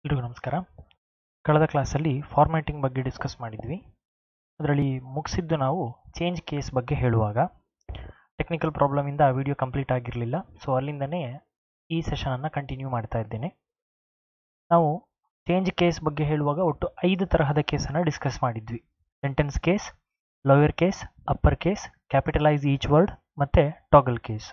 ಎಲ್ರಿಗೂ ನಮಸ್ಕಾರ ಕಳೆದ ಕ್ಲಾಸಲ್ಲಿ ಫಾರ್ಮ್ಯಾಟಿಂಗ್ ಬಗ್ಗೆ ಡಿಸ್ಕಸ್ ಮಾಡಿದ್ವಿ ಅದರಲ್ಲಿ ಮುಗಿಸಿದ್ದು ನಾವು ಚೇಂಜ್ ಕೇಸ್ ಬಗ್ಗೆ ಹೇಳುವಾಗ ಟೆಕ್ನಿಕಲ್ ಪ್ರಾಬ್ಲಮಿಂದ ಆ ವಿಡಿಯೋ ಕಂಪ್ಲೀಟ್ ಆಗಿರಲಿಲ್ಲ ಸೊ ಅಲ್ಲಿಂದನೇ ಈ ಸೆಷನನ್ನು ಕಂಟಿನ್ಯೂ ಮಾಡ್ತಾ ಇದ್ದೇನೆ ನಾವು ಚೇಂಜ್ ಕೇಸ್ ಬಗ್ಗೆ ಹೇಳುವಾಗ ಒಟ್ಟು ಐದು ತರಹದ ಕೇಸನ್ನು ಡಿಸ್ಕಸ್ ಮಾಡಿದ್ವಿ sentence case lower case upper case capitalize each word ಮತ್ತು ಟಾಗಲ್ ಕೇಸ್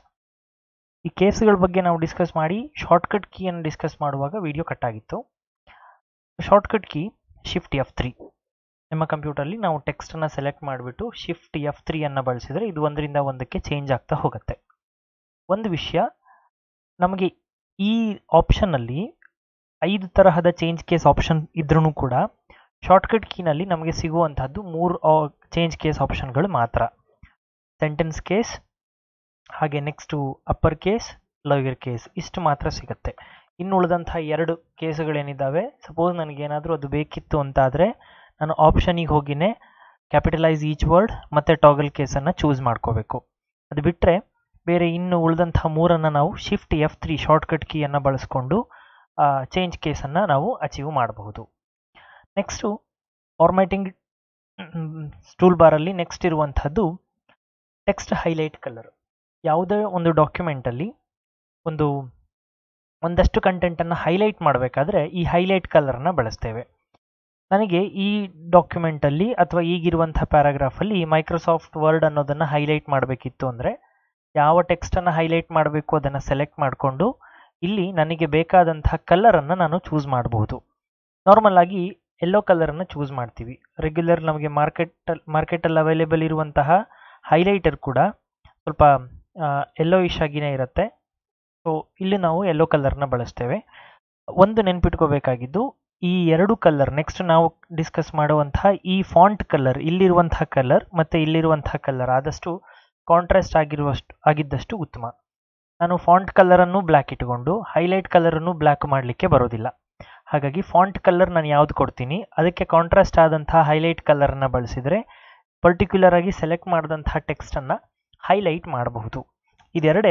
ಈ ಕೇಸ್ಗಳ ಬಗ್ಗೆ ನಾವು ಡಿಸ್ಕಸ್ ಮಾಡಿ ಶಾರ್ಟ್ಕಟ್ ಕೀಯನ್ನು ಡಿಸ್ಕಸ್ ಮಾಡುವಾಗ ವಿಡಿಯೋ ಕಟ್ ಆಗಿತ್ತು shortcut key shift F three ನಿಮ್ಮ ಕಂಪ್ಯೂಟರ್ಲಿ ನಾವು ಟೆಕ್ಸ್ಟನ್ನು ಸೆಲೆಕ್ಟ್ ಮಾಡಿಬಿಟ್ಟು ಶಿಫ್ಟ್ ಎಫ್ ತ್ರೀಯನ್ನು ಬಳಸಿದರೆ ಇದು ಒಂದರಿಂದ ಒಂದಕ್ಕೆ ಚೇಂಜ್ ಆಗ್ತಾ ಹೋಗುತ್ತೆ ಒಂದು ವಿಷಯ ನಮಗೆ ಈ ಆಪ್ಷನ್ನಲ್ಲಿ ಐದು ತರಹದ ಚೇಂಜ್ ಕೇಸ್ ಆಪ್ಷನ್ ಇದ್ರೂ ಕೂಡ ಶಾರ್ಟ್ಕಟ್ ಕೀನಲ್ಲಿ ನಮಗೆ ಸಿಗುವಂತಹದ್ದು ಮೂರು ಚೇಂಜ್ ಕೇಸ್ ಆಪ್ಷನ್ಗಳು ಮಾತ್ರ ಸೆಂಟೆನ್ಸ್ ಕೇಸ್ ಹಾಗೆ next upper case lower case ಇಷ್ಟು ಮಾತ್ರ ಸಿಗುತ್ತೆ ಇನ್ನು ಉಳಿದಂಥ ಎರಡು ಕೇಸುಗಳೇನಿದ್ದಾವೆ ಸಪೋಸ್ ನನಗೇನಾದರೂ ಅದು ಬೇಕಿತ್ತು ಅಂತಾದರೆ ನಾನು ಆಪ್ಷನಿಗೆ ಹೋಗಿನೇ ಕ್ಯಾಪಿಟಲೈಸ್ ಈಚ್ ವರ್ಡ್ ಮತ್ತು ಟಾಗಲ್ ಕೇಸನ್ನು ಚೂಸ್ ಮಾಡ್ಕೋಬೇಕು ಅದು ಬಿಟ್ಟರೆ ಬೇರೆ ಇನ್ನು ಉಳಿದಂಥ ಮೂರನ್ನು ನಾವು ಶಿಫ್ಟ್ ಎಫ್ ತ್ರೀ ಶಾರ್ಟ್ಕಟ್ ಕೀಯನ್ನು ಬಳಸ್ಕೊಂಡು ಚೇಂಜ್ ಕೇಸನ್ನು ನಾವು ಅಚೀವ್ ಮಾಡಬಹುದು ನೆಕ್ಸ್ಟು ಫಾರ್ಮ್ಯಾಟಿಂಗ್ ಸ್ಟೂಲ್ ಬಾರಲ್ಲಿ ನೆಕ್ಸ್ಟ್ ಇರುವಂಥದ್ದು ಟೆಕ್ಸ್ಟ್ ಹೈಲೈಟ್ ಕಲರ್ ಯಾವುದೇ ಒಂದು ಡಾಕ್ಯುಮೆಂಟಲ್ಲಿ ಒಂದು ಒಂದಷ್ಟು ಕಂಟೆಂಟನ್ನು ಹೈಲೈಟ್ ಮಾಡಬೇಕಾದ್ರೆ ಈ ಹೈಲೈಟ್ ಕಲರ್ನ ಬಳಸ್ತೇವೆ ನನಗೆ ಈ ಡಾಕ್ಯುಮೆಂಟಲ್ಲಿ ಅಥವಾ ಈಗಿರುವಂಥ ಪ್ಯಾರಾಗ್ರಾಫಲ್ಲಿ ಮೈಕ್ರೋಸಾಫ್ಟ್ ವರ್ಡ್ ಅನ್ನೋದನ್ನು ಹೈಲೈಟ್ ಮಾಡಬೇಕಿತ್ತು ಅಂದರೆ ಯಾವ ಟೆಕ್ಸ್ಟನ್ನು ಹೈಲೈಟ್ ಮಾಡಬೇಕು ಅದನ್ನು ಸೆಲೆಕ್ಟ್ ಮಾಡಿಕೊಂಡು ಇಲ್ಲಿ ನನಗೆ ಬೇಕಾದಂತಹ ಕಲರನ್ನು ನಾನು ಚೂಸ್ ಮಾಡಬಹುದು ನಾರ್ಮಲ್ ಆಗಿ ಯೆಲ್ಲೋ ಕಲರನ್ನು ಚೂಸ್ ಮಾಡ್ತೀವಿ ರೆಗ್ಯುಲರ್ ನಮಗೆ ಮಾರ್ಕೆಟ್ ಮಾರ್ಕೆಟಲ್ಲಿ ಅವೈಲೇಬಲ್ ಇರುವಂತಹ ಹೈಲೈಟರ್ ಕೂಡ ಸ್ವಲ್ಪ ಯೆಲ್ಲೋ ಇಶ್ ಆಗಿನೇ ಇರುತ್ತೆ ಸೊ ಇಲ್ಲಿ ನಾವು ಯೆಲ್ಲೋ ಕಲರ್ನ ಬಳಸ್ತೇವೆ ಒಂದು ನೆನ್ಪಿಟ್ಕೋಬೇಕಾಗಿದ್ದು ಈ ಎರಡು ಕಲರ್ ನೆಕ್ಸ್ಟ್ ನಾವು ಡಿಸ್ಕಸ್ ಮಾಡುವಂತಹ ಈ ಫಾಂಟ್ ಕಲರ್ ಇಲ್ಲಿರುವಂತಹ ಕಲರ್ ಮತ್ತು ಇಲ್ಲಿರುವಂತಹ ಕಲರ್ ಆದಷ್ಟು ಕಾಂಟ್ರಾಸ್ಟ್ ಆಗಿರುವಷ್ಟು ಆಗಿದ್ದಷ್ಟು ಉತ್ತಮ ನಾನು ಫಾಂಟ್ ಕಲರನ್ನು ಬ್ಲ್ಯಾಕ್ ಇಟ್ಕೊಂಡು ಹೈಲೈಟ್ ಕಲರನ್ನು ಬ್ಲ್ಯಾಕ್ ಮಾಡಲಿಕ್ಕೆ ಬರೋದಿಲ್ಲ ಹಾಗಾಗಿ ಫಾಂಟ್ ಕಲರ್ ನಾನು ಯಾವ್ದು ಕೊಡ್ತೀನಿ ಅದಕ್ಕೆ ಕಾಂಟ್ರಾಸ್ಟ್ ಆದಂತಹ ಹೈಲೈಟ್ ಕಲರನ್ನು ಬಳಸಿದರೆ ಪರ್ಟಿಕ್ಯುಲರ್ ಆಗಿ ಸೆಲೆಕ್ಟ್ ಮಾಡಿದಂತಹ ಟೆಕ್ಸ್ಟನ್ನು ಹೈಲೈಟ್ ಮಾಡಬಹುದು ಇದೆರಡೇ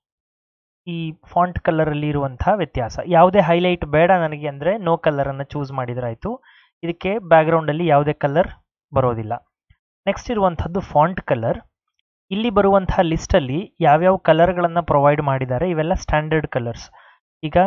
ಈ ಫಾಂಟ್ ಕಲರಲ್ಲಿ ಇರುವಂತಹ ವ್ಯತ್ಯಾಸ ಯಾವುದೇ ಹೈಲೈಟ್ ಬೇಡ ನನಗೆ ಅಂದರೆ ನೋ ಕಲರನ್ನು ಚೂಸ್ ಮಾಡಿದ್ರಾಯಿತು ಇದಕ್ಕೆ ಬ್ಯಾಕ್ಗ್ರೌಂಡಲ್ಲಿ ಯಾವುದೇ ಕಲರ್ ಬರೋದಿಲ್ಲ ನೆಕ್ಸ್ಟ್ ಇರುವಂಥದ್ದು ಫಾಂಟ್ ಕಲರ್ ಇಲ್ಲಿ ಬರುವಂತಹ ಲಿಸ್ಟಲ್ಲಿ ಯಾವ್ಯಾವ ಕಲರ್ಗಳನ್ನು ಪ್ರೊವೈಡ್ ಮಾಡಿದ್ದಾರೆ ಇವೆಲ್ಲ ಸ್ಟ್ಯಾಂಡರ್ಡ್ ಕಲರ್ಸ್ ಈಗ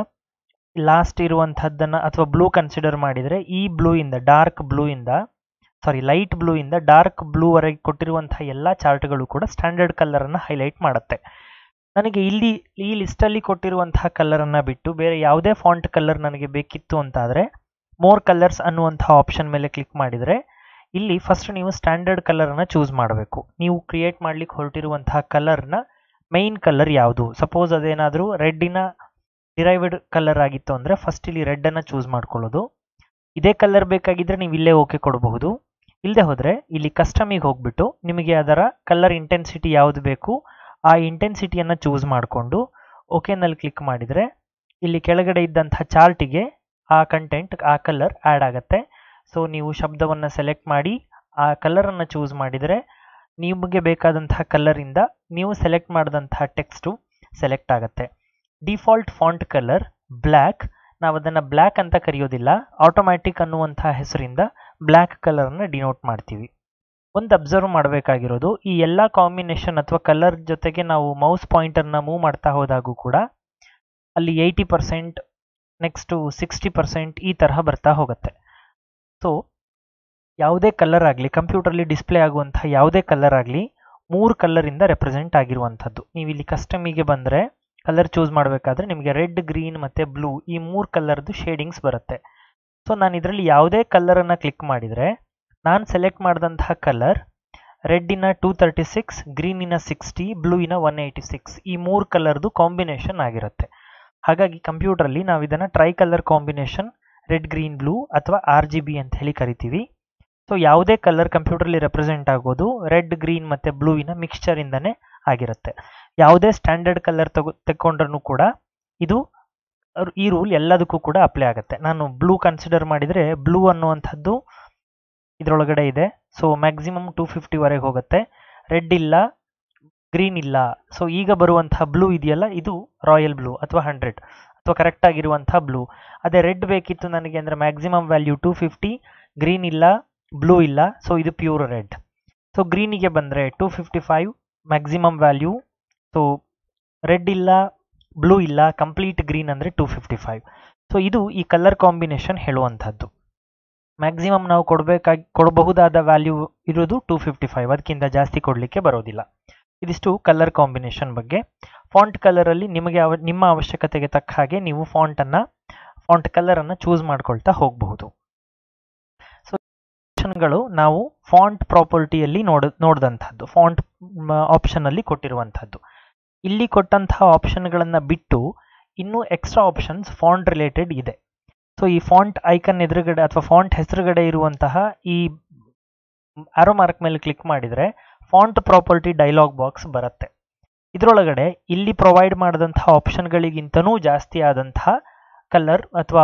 ಲಾಸ್ಟ್ ಇರುವಂಥದ್ದನ್ನು ಅಥವಾ ಬ್ಲೂ ಕನ್ಸಿಡರ್ ಮಾಡಿದರೆ ಈ ಬ್ಲೂ ಇಂದ ಡಾರ್ಕ್ ಬ್ಲೂ ಇಂದ ಸಾರಿ ಲೈಟ್ ಬ್ಲೂ ಇಂದ ಡಾರ್ಕ್ ಬ್ಲೂವರೆಗೆ ಕೊಟ್ಟಿರುವಂತಹ ಎಲ್ಲ ಚಾರ್ಟ್ಗಳು ಕೂಡ ಸ್ಟ್ಯಾಂಡರ್ಡ್ ಕಲರನ್ನು ಹೈಲೈಟ್ ಮಾಡುತ್ತೆ ನನಗೆ ಇಲ್ಲಿ ಈ ಲಿಸ್ಟಲ್ಲಿ ಕೊಟ್ಟಿರುವಂತಹ ಕಲರನ್ನು ಬಿಟ್ಟು ಬೇರೆ ಯಾವುದೇ ಫಾಂಟ್ ಕಲರ್ ನನಗೆ ಬೇಕಿತ್ತು ಅಂತಾದರೆ ಮೋರ್ ಕಲರ್ಸ್ ಅನ್ನುವಂಥ ಆಪ್ಷನ್ ಮೇಲೆ ಕ್ಲಿಕ್ ಮಾಡಿದರೆ ಇಲ್ಲಿ ಫಸ್ಟ್ ನೀವು ಸ್ಟ್ಯಾಂಡರ್ಡ್ ಕಲರನ್ನು ಚೂಸ್ ಮಾಡಬೇಕು ನೀವು ಕ್ರಿಯೇಟ್ ಮಾಡ್ಲಿಕ್ಕೆ ಹೊರಟಿರುವಂತಹ ಕಲರ್ನ ಮೈನ್ ಕಲರ್ ಯಾವುದು ಸಪೋಸ್ ಅದೇನಾದರೂ ರೆಡ್ಡಿನ ಡಿರೈವ್ಡ್ ಕಲರ್ ಆಗಿತ್ತು ಅಂದರೆ ಫಸ್ಟ್ ಇಲ್ಲಿ ರೆಡ್ಡನ್ನು ಚೂಸ್ ಮಾಡ್ಕೊಳ್ಳೋದು ಇದೇ ಕಲರ್ ಬೇಕಾಗಿದ್ದರೆ ನೀವು ಇಲ್ಲೇ ಓಕೆ ಕೊಡಬಹುದು ಇಲ್ಲದೆ ಹೋದರೆ ಇಲ್ಲಿ ಕಸ್ಟಮಿಗೆ ಹೋಗ್ಬಿಟ್ಟು ನಿಮಗೆ ಅದರ ಕಲರ್ ಇಂಟೆನ್ಸಿಟಿ ಯಾವುದು ಬೇಕು ಆ ಇಂಟೆನ್ಸಿಟಿಯನ್ನು ಚೂಸ್ ಮಾಡಿಕೊಂಡು ಓಕೆನಲ್ಲಿ ಕ್ಲಿಕ್ ಮಾಡಿದರೆ ಇಲ್ಲಿ ಕೆಳಗಡೆ ಇದ್ದಂಥ ಚಾರ್ಟಿಗೆ ಆ ಕಂಟೆಂಟ್ ಆ ಕಲರ್ ಆ್ಯಡ್ ಆಗುತ್ತೆ ಸೊ ನೀವು ಶಬ್ದವನ್ನು ಸೆಲೆಕ್ಟ್ ಮಾಡಿ ಆ ಕಲರನ್ನು ಚೂಸ್ ಮಾಡಿದರೆ ನಿಮಗೆ ಬೇಕಾದಂತಹ ಕಲರಿಂದ ನೀವು ಸೆಲೆಕ್ಟ್ ಮಾಡಿದಂತಹ ಟೆಕ್ಸ್ಟು ಸೆಲೆಕ್ಟ್ ಆಗುತ್ತೆ ಡಿಫಾಲ್ಟ್ ಫಾಂಟ್ ಕಲರ್ ಬ್ಲ್ಯಾಕ್ ನಾವು ಅದನ್ನು ಬ್ಲ್ಯಾಕ್ ಅಂತ ಕರೆಯೋದಿಲ್ಲ ಆಟೋಮ್ಯಾಟಿಕ್ ಅನ್ನುವಂಥ ಹೆಸರಿಂದ ಬ್ಲ್ಯಾಕ್ ಕಲರನ್ನು ಡಿನೋಟ್ ಮಾಡ್ತೀವಿ ಒಂದು ಅಬ್ಸರ್ವ್ ಮಾಡಬೇಕಾಗಿರೋದು ಈ ಎಲ್ಲ ಕಾಂಬಿನೇಷನ್ ಅಥವಾ ಕಲರ್ ಜೊತೆಗೆ ನಾವು ಮೌಸ್ ಪಾಯಿಂಟರ್ನ ಮೂವ್ ಮಾಡ್ತಾ ಹೋದಾಗೂ ಕೂಡ ಅಲ್ಲಿ eighty percent next sixty percent ಈ ತರಹ ಬರ್ತಾ ಹೋಗುತ್ತೆ ಸೊ ಯಾವುದೇ ಕಲರ್ ಆಗಲಿ ಕಂಪ್ಯೂಟರ್ಲಿ ಡಿಸ್ಪ್ಲೇ ಆಗುವಂತಹ ಯಾವುದೇ ಕಲರ್ ಆಗಲಿ ಮೂರು ಕಲರಿಂದ ರೆಪ್ರೆಸೆಂಟ್ ಆಗಿರುವಂಥದ್ದು ನೀವು ಇಲ್ಲಿ ಕಸ್ಟಮಿಗೆ ಬಂದರೆ ಕಲರ್ ಚೂಸ್ ಮಾಡಬೇಕಾದ್ರೆ ನಿಮಗೆ ರೆಡ್ ಗ್ರೀನ್ ಮತ್ತು ಬ್ಲೂ ಈ ಮೂರು ಕಲರ್ದು ಶೇಡಿಂಗ್ಸ್ ಬರುತ್ತೆ ಸೊ ನಾನು ಇದರಲ್ಲಿ ಯಾವುದೇ ಕಲರನ್ನು ಕ್ಲಿಕ್ ಮಾಡಿದರೆ ನಾನು ಸೆಲೆಕ್ಟ್ ಮಾಡಿದಂತಹ ಕಲರ್ ರೆಡ್ಡಿನ ಟೂ ತರ್ಟಿ ಸಿಕ್ಸ್ ಗ್ರೀನಿನ ಸಿಕ್ಸ್ಟಿ ಬ್ಲೂಯಿನ ಒನ್ ಏಯ್ಟಿ ಸಿಕ್ಸ್ ಈ ಮೂರು ಕಲರ್ದು ಕಾಂಬಿನೇಷನ್ ಆಗಿರುತ್ತೆ ಹಾಗಾಗಿ ಕಂಪ್ಯೂಟ್ರಲ್ಲಿ ನಾವು ಇದನ್ನು try colour combination red green blue ಅಥವಾ ಆರ್ ಜಿ ಬಿ ಅಂತ ಹೇಳಿ ಕರಿತೀವಿ ಸೊ ಯಾವುದೇ ಕಲರ್ ಕಂಪ್ಯೂಟರ್ಲಿ ರೆಪ್ರೆಸೆಂಟ್ ಆಗೋದು ರೆಡ್ ಗ್ರೀನ್ ಮತ್ತು ಬ್ಲೂವಿನ ಮಿಕ್ಸ್ಚರಿಂದನೇ ಆಗಿರುತ್ತೆ ಯಾವುದೇ ಸ್ಟ್ಯಾಂಡರ್ಡ್ ಕಲರ್ ತಗೋ ತಗೊಂಡ್ರೂ ಕೂಡ ಇದು ಈ ರೂಲ್ ಎಲ್ಲದಕ್ಕೂ ಕೂಡ ಅಪ್ಲೈ ಆಗುತ್ತೆ ನಾನು ಬ್ಲೂ ಕನ್ಸಿಡರ್ ಮಾಡಿದರೆ ಬ್ಲೂ ಅನ್ನುವಂಥದ್ದು ಇದರೊಳಗಡೆ ಇದೆ ಸೊ ಮ್ಯಾಕ್ಸಿಮಮ್ ಟೂ ಫಿಫ್ಟಿವರೆಗೆ ಹೋಗುತ್ತೆ ರೆಡ್ ಇಲ್ಲ ಗ್ರೀನ್ ಇಲ್ಲ ಸೊ ಈಗ ಬರುವಂತಹ ಬ್ಲೂ ಇದೆಯಲ್ಲ ಇದು ರಾಯಲ್ ಬ್ಲೂ ಅಥವಾ ಹಂಡ್ರೆಡ್ ಅಥವಾ ಕರೆಕ್ಟ್ ಆಗಿರುವಂಥ ಬ್ಲೂ ಅದೇ ರೆಡ್ ಬೇಕಿತ್ತು ನನಗೆ ಅಂದರೆ maximum value two fifty green ಇಲ್ಲ ಬ್ಲೂ ಇಲ್ಲ ಸೊ ಇದು ಪ್ಯೂರ್ ರೆಡ್ ಸೊ ಗ್ರೀನಿಗೆ ಬಂದರೆ two fifty five maximum value so red ಇಲ್ಲ ಬ್ಲೂ ಇಲ್ಲ ಕಂಪ್ಲೀಟ್ ಗ್ರೀನ್ ಅಂದರೆ ಟೂ ಫಿಫ್ಟಿ ಫೈವ್ ಸೊ ಇದು ಈ ಕಲರ್ ಕಾಂಬಿನೇಷನ್ ಹೇಳುವಂಥದ್ದು ಮ್ಯಾಕ್ಸಿಮಮ್ ನಾವು ಕೊಡಬೇಕಾಗಿ ಕೊಡಬಹುದಾದ ವ್ಯಾಲ್ಯೂ ಇರೋದು ಟೂ ಫಿಫ್ಟಿ ಫೈವ್ ಅದಕ್ಕಿಂತ ಜಾಸ್ತಿ ಕೊಡಲಿಕ್ಕೆ ಬರೋದಿಲ್ಲ ಇದಿಷ್ಟು ಕಲರ್ ಕಾಂಬಿನೇಷನ್ ಬಗ್ಗೆ ಫಾಂಟ್ ಕಲರಲ್ಲಿ ನಿಮಗೆ ಅವ ನಿಮ್ಮ ಅವಶ್ಯಕತೆಗೆ ತಕ್ಕ ಹಾಗೆ ನೀವು ಫಾಂಟನ್ನು ಫಾಂಟ್ ಕಲರನ್ನು ಚೂಸ್ ಮಾಡ್ಕೊಳ್ತಾ ಹೋಗಬಹುದು ಸೊ ಆಪ್ಷನ್ಗಳು ನಾವು ಫಾಂಟ್ ಪ್ರಾಪರ್ಟಿಯಲ್ಲಿ ನೋಡ ನೋಡಿದಂಥದ್ದು ಫಾಂಟ್ ಆಪ್ಷನಲ್ಲಿ ಕೊಟ್ಟಿರುವಂಥದ್ದು ಇಲ್ಲಿ ಕೊಟ್ಟಂತಹ ಆಪ್ಷನ್ಗಳನ್ನು ಬಿಟ್ಟು ಇನ್ನೂ ಎಕ್ಸ್ಟ್ರಾ ಆಪ್ಷನ್ಸ್ ಫಾಂಟ್ ರಿಲೇಟೆಡ್ ಇದೆ ಸೊ ಈ ಫಾಂಟ್ ಐಕನ್ ಎದುರುಗಡೆ ಅಥವಾ ಫಾಂಟ್ ಹೆಸರುಗಡೆ ಇರುವಂತಹ ಈ ಆರೋ ಮಾರ್ಕ್ ಮೇಲೆ ಕ್ಲಿಕ್ ಮಾಡಿದರೆ ಫಾಂಟ್ ಪ್ರಾಪರ್ಟಿ ಡೈಲಾಗ್ ಬಾಕ್ಸ್ ಬರುತ್ತೆ ಇದರೊಳಗಡೆ ಇಲ್ಲಿ ಪ್ರೊವೈಡ್ ಮಾಡಿದಂತಹ ಆಪ್ಷನ್ಗಳಿಗಿಂತನೂ ಜಾಸ್ತಿ ಆದಂತಹ ಕಲರ್ ಅಥವಾ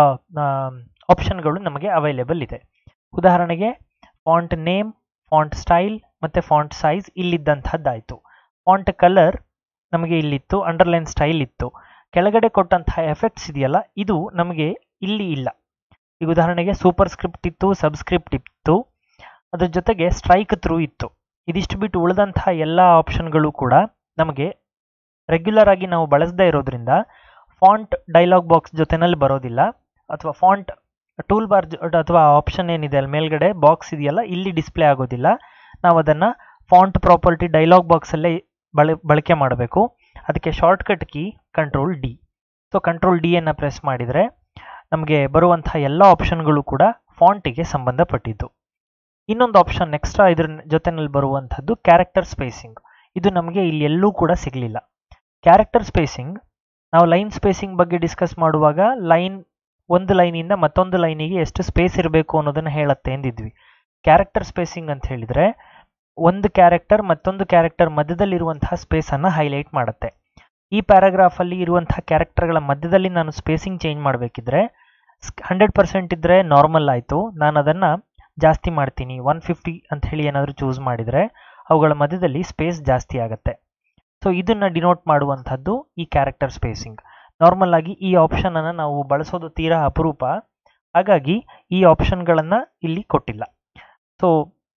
ಆಪ್ಷನ್ಗಳು ನಮಗೆ ಅವೈಲೇಬಲ್ ಇದೆ ಉದಾಹರಣೆಗೆ ಫಾಂಟ್ ನೇಮ್ ಫಾಂಟ್ ಸ್ಟೈಲ್ ಮತ್ತು ಫಾಂಟ್ ಸೈಜ್ ಇಲ್ಲಿದ್ದಂಥದ್ದಾಯಿತು ಫಾಂಟ್ ಕಲರ್ ನಮಗೆ ಇಲ್ಲಿತ್ತು ಅಂಡರ್ಲೈನ್ ಸ್ಟೈಲ್ ಇತ್ತು ಕೆಳಗಡೆ ಕೊಟ್ಟಂತಹ ಎಫೆಕ್ಟ್ಸ್ ಇದೆಯಲ್ಲ ಇದು ನಮಗೆ ಇಲ್ಲಿ ಇಲ್ಲ ಈಗ ಉದಾಹರಣೆಗೆ ಸೂಪರ್ ಸ್ಕ್ರಿಪ್ಟ್ ಇತ್ತು ಸಬ್ಸ್ಕ್ರಿಪ್ಟ್ ಇತ್ತು ಅದ್ರ ಜೊತೆಗೆ ಸ್ಟ್ರೈಕ್ ಥ್ರೂ ಇತ್ತು ಇದಿಷ್ಟು ಬಿಟ್ಟು ಉಳಿದಂತಹ ಎಲ್ಲ ಆಪ್ಷನ್ಗಳು ಕೂಡ ನಮಗೆ ರೆಗ್ಯುಲರ್ ಆಗಿ ನಾವು ಬಳಸದೇ ಇರೋದ್ರಿಂದ ಫಾಂಟ್ ಡೈಲಾಗ್ ಬಾಕ್ಸ್ ಜೊತೆನಲ್ಲಿ ಬರೋದಿಲ್ಲ ಅಥವಾ ಫಾಂಟ್ ಟೂಲ್ ಬಾರ್ ಅಥವಾ ಆಪ್ಷನ್ ಏನಿದೆ ಅಲ್ಲಿ ಮೇಲ್ಗಡೆ ಬಾಕ್ಸ್ ಇದೆಯಲ್ಲ ಇಲ್ಲಿ ಡಿಸ್ಪ್ಲೇ ಆಗೋದಿಲ್ಲ ನಾವು ಅದನ್ನು ಫಾಂಟ್ ಪ್ರಾಪರ್ಟಿ ಡೈಲಾಗ್ ಬಾಕ್ಸಲ್ಲೇ ಬಳ ಬಳಕೆ ಮಾಡಬೇಕು ಅದಕ್ಕೆ shortcut key control D so control ಡಿಯನ್ನು ಪ್ರೆಸ್ ಮಾಡಿದರೆ ನಮಗೆ ಬರುವಂಥ ಎಲ್ಲ ಆಪ್ಷನ್ಗಳು ಕೂಡ ಫಾಂಟಿಗೆ ಸಂಬಂಧಪಟ್ಟಿದ್ದು ಇನ್ನೊಂದು ಆಪ್ಷನ್ ಎಕ್ಸ್ಟ್ರಾ ಇದ್ರ ಜೊತೆನಲ್ಲಿ ಬರುವಂಥದ್ದು ಕ್ಯಾರೆಕ್ಟರ್ ಸ್ಪೇಸಿಂಗ್ ಇದು ನಮಗೆ ಇಲ್ಲಿ ಎಲ್ಲೂ ಕೂಡ ಸಿಗಲಿಲ್ಲ ಕ್ಯಾರೆಕ್ಟರ್ ಸ್ಪೇಸಿಂಗ್ ನಾವು ಲೈನ್ ಸ್ಪೇಸಿಂಗ್ ಬಗ್ಗೆ ಡಿಸ್ಕಸ್ ಮಾಡುವಾಗ ಲೈನ್ ಒಂದು ಲೈನಿಂದ ಮತ್ತೊಂದು ಲೈನಿಗೆ ಎಷ್ಟು ಸ್ಪೇಸ್ ಇರಬೇಕು ಅನ್ನೋದನ್ನು ಹೇಳುತ್ತೆ ಎಂದಿದ್ವಿ ಕ್ಯಾರೆಕ್ಟರ್ ಸ್ಪೇಸಿಂಗ್ ಅಂತ ಹೇಳಿದರೆ ಒಂದು ಕ್ಯಾರೆಕ್ಟರ್ ಮತ್ತೊಂದು ಕ್ಯಾರೆಕ್ಟರ್ ಮಧ್ಯದಲ್ಲಿರುವಂತಹ ಸ್ಪೇಸನ್ನು ಹೈಲೈಟ್ ಮಾಡುತ್ತೆ ಈ ಪ್ಯಾರಾಗ್ರಾಫಲ್ಲಿ ಇರುವಂತಹ ಕ್ಯಾರೆಕ್ಟರ್ಗಳ ಮಧ್ಯದಲ್ಲಿ ನಾನು ಸ್ಪೇಸಿಂಗ್ ಚೇಂಜ್ ಮಾಡಬೇಕಿದ್ರೆ ಹಂಡ್ರೆಡ್ ಪರ್ಸೆಂಟ್ ಇದ್ದರೆ ನಾರ್ಮಲ್ ಆಯಿತು ನಾನು ಅದನ್ನು ಜಾಸ್ತಿ ಮಾಡ್ತೀನಿ ಒನ್ ಫಿಫ್ಟಿ ಅಂತ ಹೇಳಿ ಏನಾದರೂ ಚೂಸ್ ಮಾಡಿದರೆ ಅವುಗಳ ಮಧ್ಯದಲ್ಲಿ ಸ್ಪೇಸ್ ಜಾಸ್ತಿ ಆಗುತ್ತೆ ಸೊ ಇದನ್ನು ಡಿನೋಟ್ ಮಾಡುವಂಥದ್ದು ಈ ಕ್ಯಾರೆಕ್ಟರ್ ಸ್ಪೇಸಿಂಗ್ ನಾರ್ಮಲ್ ಆಗಿ ಈ ಆಪ್ಷನನ್ನು ನಾವು ಬಳಸೋದು ತೀರಾ ಅಪರೂಪ ಹಾಗಾಗಿ ಈ ಆಪ್ಷನ್ಗಳನ್ನು ಇಲ್ಲಿ ಕೊಟ್ಟಿಲ್ಲ ಸೊ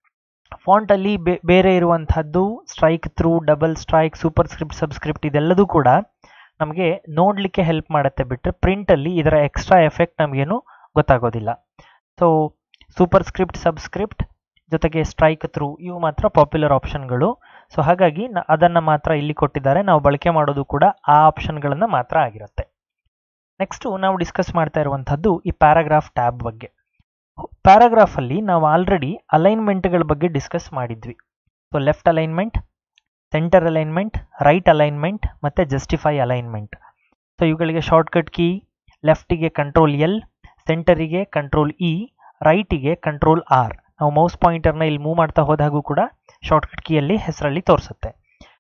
ಫಾಂಟಲ್ಲಿ ಬೇರೆ ಇರುವಂಥದ್ದು strike through double strike superscript subscript ಇದೆಲ್ಲದೂ ಕೂಡ ನಮಗೆ ನೋಡಲಿಕ್ಕೆ ಹೆಲ್ಪ್ ಮಾಡುತ್ತೆ ಬಿಟ್ಟರೆ ಪ್ರಿಂಟಲ್ಲಿ ಇದರ ಎಕ್ಸ್ಟ್ರಾ ಎಫೆಕ್ಟ್ ನಮಗೇನು ಗೊತ್ತಾಗೋದಿಲ್ಲ ಸೊ ಸೂಪರ್ ಸ್ಕ್ರಿಪ್ಟ್ ಸಬ್ಸ್ಕ್ರಿಪ್ಟ್ ಜೊತೆಗೆ ಸ್ಟ್ರೈಕ್ ಥ್ರೂ ಇವು ಮಾತ್ರ ಪಾಪ್ಯುಲರ್ ಆಪ್ಷನ್ಗಳು ಸೊ ಹಾಗಾಗಿ ಅದನ್ನು ಮಾತ್ರ ಇಲ್ಲಿ ಕೊಟ್ಟಿದ್ದಾರೆ ನಾವು ಬಳಕೆ ಮಾಡೋದು ಕೂಡ ಆ ಆಪ್ಷನ್ಗಳನ್ನು ಮಾತ್ರ ಆಗಿರುತ್ತೆ ನೆಕ್ಸ್ಟು ನಾವು ಡಿಸ್ಕಸ್ ಮಾಡ್ತಾ ಇರುವಂಥದ್ದು ಈ ಪ್ಯಾರಾಗ್ರಾಫ್ ಟ್ಯಾಬ್ ಬಗ್ಗೆ ಪ್ಯಾರಾಗ್ರಾಫಲ್ಲಿ ನಾವು ಆಲ್ರೆಡಿ ಅಲೈನ್ಮೆಂಟ್ಗಳ ಬಗ್ಗೆ ಡಿಸ್ಕಸ್ ಮಾಡಿದ್ವಿ so left alignment centre alignment right alignment ಮತ್ತು ಜಸ್ಟಿಫೈ ಅಲೈನ್ಮೆಂಟ್ ಸೊ ಇವುಗಳಿಗೆ ಶಾರ್ಟ್ಕಟ್ ಕೀ ಲೆಫ್ಟಿಗೆ ಕಂಟ್ರೋಲ್ ಎಲ್ ಸೆಂಟರಿಗೆ ಕಂಟ್ರೋಲ್ ಇ ರೈಟಿಗೆ ಕಂಟ್ರೋಲ್ ಆರ್ ನಾವು ಮೌಸ್ ಪಾಯಿಂಟರ್ನ ಇಲ್ಲಿ ಮೂವ್ ಮಾಡ್ತಾ ಹೋದಾಗೂ ಕೂಡ ಶಾರ್ಟ್ಕಟ್ ಕೀಯಲ್ಲಿ ಹೆಸರಲ್ಲಿ ತೋರಿಸುತ್ತೆ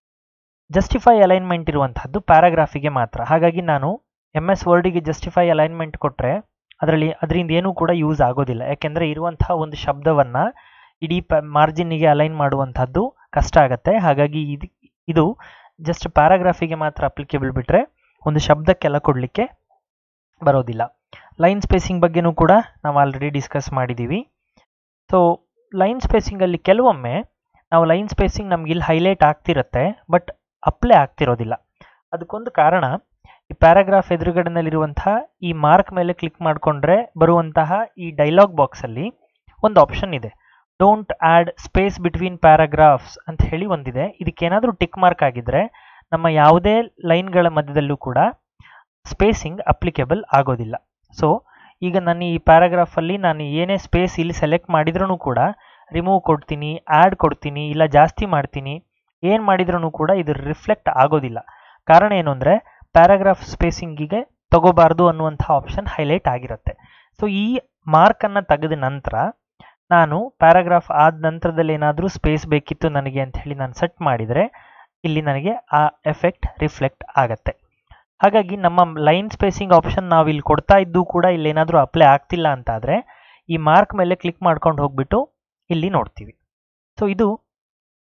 ಜಸ್ಟಿಫೈ ಅಲೈನ್ಮೆಂಟ್ ಇರುವಂತಹದ್ದು ಪ್ಯಾರಾಗ್ರಾಫಿಗೆ ಮಾತ್ರ ಹಾಗಾಗಿ ನಾನು ಎಮ್ ಎಸ್ ವರ್ಡಿಗೆ ಜಸ್ಟಿಫೈ ಅಲೈನ್ಮೆಂಟ್ ಕೊಟ್ಟರೆ ಅದರಲ್ಲಿ ಅದರಿಂದ ಏನೂ ಕೂಡ ಯೂಸ್ ಆಗೋದಿಲ್ಲ ಯಾಕೆಂದರೆ ಇರುವಂತಹ ಒಂದು ಶಬ್ದವನ್ನು ಇಡೀ ಪ ಮಾರ್ಜಿನ್ನಿಗೆ ಅಲೈನ್ ಮಾಡುವಂಥದ್ದು ಕಷ್ಟ ಆಗುತ್ತೆ ಹಾಗಾಗಿ ಇದು ಇದು ಜಸ್ಟ್ ಪ್ಯಾರಾಗ್ರಾಫಿಗೆ ಮಾತ್ರ ಅಪ್ಲಿಕೇಬಲ್ ಬಿಟ್ಟರೆ ಒಂದು ಶಬ್ದಕ್ಕೆಲ್ಲ ಕೊಡಲಿಕ್ಕೆ ಬರೋದಿಲ್ಲ ಲೈನ್ ಸ್ಪೇಸಿಂಗ್ ಬಗ್ಗೆನೂ ಕೂಡ ನಾವು ಆಲ್ರೆಡಿ ಡಿಸ್ಕಸ್ ಮಾಡಿದ್ದೀವಿ ಸೊ ಲೈನ್ ಸ್ಪೇಸಿಂಗಲ್ಲಿ ಕೆಲವೊಮ್ಮೆ ನಾವು ಲೈನ್ ಸ್ಪೇಸಿಂಗ್ ನಮ್ಗೆ ಇಲ್ಲಿ ಹೈಲೈಟ್ ಆಗ್ತಿರುತ್ತೆ ಬಟ್ ಅಪ್ಲೈ ಆಗ್ತಿರೋದಿಲ್ಲ ಅದಕ್ಕೊಂದು ಕಾರಣ ಈ ಪ್ಯಾರಾಗ್ರಾಫ್ ಎದುರುಗಡೆನಲ್ಲಿರುವಂತಹ ಈ ಮಾರ್ಕ್ ಮೇಲೆ ಕ್ಲಿಕ್ ಮಾಡಿಕೊಂಡ್ರೆ ಬರುವಂತಹ ಈ ಡೈಲಾಗ್ ಬಾಕ್ಸಲ್ಲಿ ಒಂದು ಆಪ್ಷನ್ ಇದೆ don't add space between paragraphs ಅಂತ ಹೇಳಿ ಒಂದಿದೆ ಇದಕ್ಕೇನಾದರೂ ಟಿಕ್ ಮಾರ್ಕ್ ಆಗಿದ್ರೆ ನಮ್ಮ ಯಾವುದೇ ಲೈನ್ಗಳ ಮಧ್ಯದಲ್ಲೂ ಕೂಡ ಸ್ಪೇಸಿಂಗ್ ಅಪ್ಲಿಕೇಬಲ್ ಆಗೋದಿಲ್ಲ ಸೊ ಈಗ ನಾನು ಈ ಪ್ಯಾರಾಗ್ರಾಫಲ್ಲಿ ನಾನು ಏನೇ ಸ್ಪೇಸ್ ಇಲ್ಲಿ ಸೆಲೆಕ್ಟ್ ಮಾಡಿದ್ರೂ ಕೂಡ ರಿಮೂವ್ ಕೊಡ್ತೀನಿ ಆ್ಯಡ್ ಕೊಡ್ತೀನಿ ಇಲ್ಲ ಜಾಸ್ತಿ ಮಾಡ್ತೀನಿ ಏನು ಮಾಡಿದ್ರೂ ಕೂಡ ಇದು ರಿಫ್ಲೆಕ್ಟ್ ಆಗೋದಿಲ್ಲ ಕಾರಣ ಏನು ಅಂದರೆ ಪ್ಯಾರಾಗ್ರಾಫ್ ಸ್ಪೇಸಿಂಗಿಗೆ ತಗೋಬಾರ್ದು ಅನ್ನುವಂಥ ಆಪ್ಷನ್ ಹೈಲೈಟ್ ಆಗಿರುತ್ತೆ ಸೊ ಈ ಮಾರ್ಕನ್ನು ತೆಗೆದ ನಂತರ ನಾನು ಪ್ಯಾರಾಗ್ರಾಫ್ ಆದ ನಂತರದಲ್ಲಿ ಏನಾದರೂ ಸ್ಪೇಸ್ ಬೇಕಿತ್ತು ನನಗೆ ಅಂತ ಹೇಳಿ ನಾನು ಸೆಟ್ ಮಾಡಿದರೆ ಇಲ್ಲಿ ನನಗೆ ಆ ಎಫೆಕ್ಟ್ ರಿಫ್ಲೆಕ್ಟ್ ಆಗತ್ತೆ ಹಾಗಾಗಿ ನಮ್ಮ ಲೈನ್ ಸ್ಪೇಸಿಂಗ್ ಆಪ್ಷನ್ ನಾವು ಇಲ್ಲಿ ಕೊಡ್ತಾ ಇದ್ದು ಕೂಡ ಇಲ್ಲಿ ಏನಾದರೂ ಅಪ್ಲೈ ಆಗ್ತಿಲ್ಲ ಅಂತ ಆದರೆ ಈ ಮಾರ್ಕ್ ಮೇಲೆ ಕ್ಲಿಕ್ ಮಾಡ್ಕೊಂಡು ಹೋಗ್ಬಿಟ್ಟು ಇಲ್ಲಿ ನೋಡ್ತೀವಿ ಸೊ ಇದು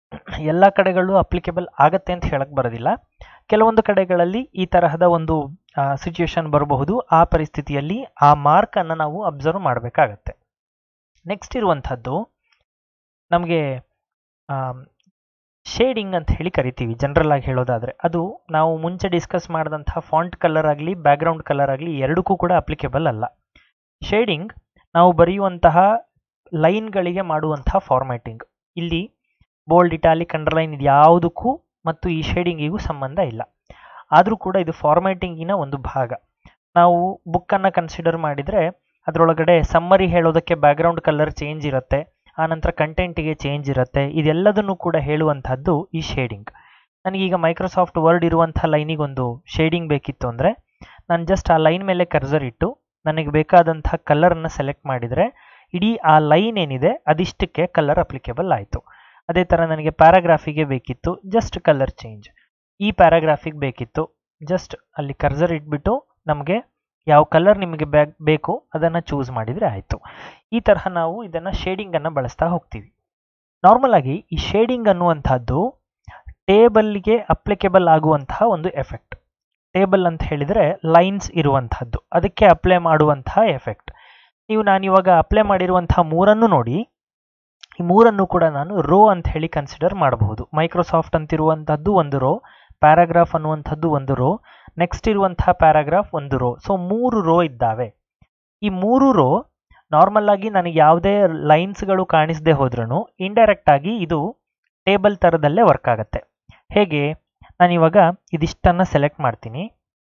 ಎಲ್ಲ ಕಡೆಗಳು ಅಪ್ಲಿಕೇಬಲ್ ಆಗತ್ತೆ ಅಂತ ಹೇಳಕ್ ಬರೋದಿಲ್ಲ ಕೆಲವೊಂದು ಕಡೆಗಳಲ್ಲಿ ಈ ತರಹದ ಒಂದು ಸಿಚುಯೇಷನ್ ಬರಬಹುದು ಆ ಪರಿಸ್ಥಿತಿಯಲ್ಲಿ ಆ ಮಾರ್ಕನ್ನು ನಾವು ಅಬ್ಸರ್ವ್ ಮಾಡಬೇಕಾಗತ್ತೆ ನೆಕ್ಸ್ಟ್ ಇರುವಂಥದ್ದು ನಮಗೆ ಶೇಡಿಂಗ್ ಅಂತ ಹೇಳಿ ಕರಿತೀವಿ ಜನರಲ್ ಆಗಿ ಹೇಳೋದಾದರೆ ಅದು ನಾವು ಮುಂಚೆ ಡಿಸ್ಕಸ್ ಮಾಡಿದಂತಹ ಫಾಂಟ್ ಕಲರ್ ಆಗಲಿ ಬ್ಯಾಕ್ಗ್ರೌಂಡ್ ಕಲರ್ ಆಗಲಿ ಎರಡಕ್ಕೂ ಕೂಡ ಅಪ್ಲಿಕೇಬಲ್ ಅಲ್ಲ ಶೇಡಿಂಗ್ ನಾವು ಬರೆಯುವಂತಹ ಲೈನ್ಗಳಿಗೆ ಮಾಡುವಂತಹ ಫಾರ್ಮ್ಯಾಟಿಂಗ್ ಇಲ್ಲಿ ಬೋಲ್ಡ್ ಇಟಾಲಿಕ್ ಅಂಡರ್ಲೈನ್ ಇದು ಯಾವುದಕ್ಕೂ ಮತ್ತು ಈ ಶೇಡಿಂಗಿಗೂ ಸಂಬಂಧ ಇಲ್ಲ ಆದರೂ ಕೂಡ ಇದು ಫಾರ್ಮ್ಯಾಟಿಂಗಿನ ಒಂದು ಭಾಗ ನಾವು ಬುಕ್ಕನ್ನು ಕನ್ಸಿಡರ್ ಮಾಡಿದರೆ ಅದರೊಳಗಡೆ ಸಮ್ಮರಿ ಹೇಳೋದಕ್ಕೆ ಬ್ಯಾಕ್ಗ್ರೌಂಡ್ ಕಲರ್ ಚೇಂಜ್ ಇರುತ್ತೆ ಆನಂತರ ಕಂಟೆಂಟಿಗೆ ಚೇಂಜ್ ಇರುತ್ತೆ ಇದೆಲ್ಲದನ್ನು ಕೂಡ ಹೇಳುವಂಥದ್ದು ಈ ಶೇಡಿಂಗ್ ನನಗೀಗ ಮೈಕ್ರೋಸಾಫ್ಟ್ ವರ್ಡ್ ಇರುವಂಥ ಲೈನಿಗೊಂದು ಶೇಡಿಂಗ್ ಬೇಕಿತ್ತು ಅಂದರೆ ನಾನು ಜಸ್ಟ್ ಆ ಲೈನ್ ಮೇಲೆ ಕರ್ಸರ್ ಇಟ್ಟು ನನಗೆ ಬೇಕಾದಂಥ ಕಲರನ್ನು ಸೆಲೆಕ್ಟ್ ಮಾಡಿದರೆ ಇಡೀ ಆ ಲೈನ್ ಏನಿದೆ ಅದಿಷ್ಟಕ್ಕೆ ಕಲರ್ ಅಪ್ಲಿಕೇಬಲ್ ಆಯಿತು ಅದೇ ಥರ ನನಗೆ ಪ್ಯಾರಾಗ್ರಾಫಿಗೆ ಬೇಕಿತ್ತು ಜಸ್ಟ್ ಕಲರ್ ಚೇಂಜ್ ಈ ಪ್ಯಾರಾಗ್ರಾಫಿಗೆ ಬೇಕಿತ್ತು ಜಸ್ಟ್ ಅಲ್ಲಿ ಕರ್ಸರ್ ಇಟ್ಬಿಟ್ಟು ನಮಗೆ ಯಾವ ಕಲರ್ ನಿಮಗೆ ಬ್ಯಾಕ್ ಬೇಕು ಅದನ್ನು ಚೂಸ್ ಮಾಡಿದರೆ ಆಯಿತು ಈ ತರಹ ನಾವು ಇದನ್ನು ಶೇಡಿಂಗನ್ನು ಬಳಸ್ತಾ ಹೋಗ್ತೀವಿ ನಾರ್ಮಲ್ ಆಗಿ ಈ ಶೇಡಿಂಗ್ ಅನ್ನುವಂಥದ್ದು ಟೇಬಲ್ಗೆ ಅಪ್ಲಿಕೇಬಲ್ ಆಗುವಂತಹ ಒಂದು ಎಫೆಕ್ಟ್ ಟೇಬಲ್ ಅಂತ ಹೇಳಿದರೆ ಲೈನ್ಸ್ ಇರುವಂತಹದ್ದು ಅದಕ್ಕೆ ಅಪ್ಲೈ ಮಾಡುವಂತಹ ಎಫೆಕ್ಟ್ ನೀವು ನಾನು ಇವಾಗ ಅಪ್ಲೈ ಮಾಡಿರುವಂತಹ ಮೂರನ್ನು ನೋಡಿ ಈ ಮೂರನ್ನು ಕೂಡ ನಾನು ರೋ ಅಂತ ಹೇಳಿ ಕನ್ಸಿಡರ್ ಮಾಡಬಹುದು ಮೈಕ್ರೋಸಾಫ್ಟ್ ಅಂತಿರುವಂಥದ್ದು ಒಂದು ರೋ ಪ್ಯಾರಾಗ್ರಾಫ್ ಅನ್ನುವಂಥದ್ದು ಒಂದು ರೋ ನೆಕ್ಸ್ಟ್ ಇರುವಂತಹ ಪ್ಯಾರಾಗ್ರಾಫ್ ಒಂದು ರೋ ಸೊ ಮೂರು ರೋ ಇದ್ದಾವೆ ಈ ಮೂರು ರೋ ನಾರ್ಮಲ್ ಆಗಿ ನನಗೆ ಯಾವುದೇ ಲೈನ್ಸ್ಗಳು ಕಾಣಿಸದೆ ಹೋದ್ರೂ ಇಂಡೈರೆಕ್ಟ್ ಆಗಿ ಇದು ಟೇಬಲ್ ಥರದಲ್ಲೇ ವರ್ಕ್ ಆಗುತ್ತೆ ಹೇಗೆ ನಾನಿವಾಗ ಇದಿಷ್ಟನ್ನು ಸೆಲೆಕ್ಟ್ ಮಾಡ್ತೀನಿ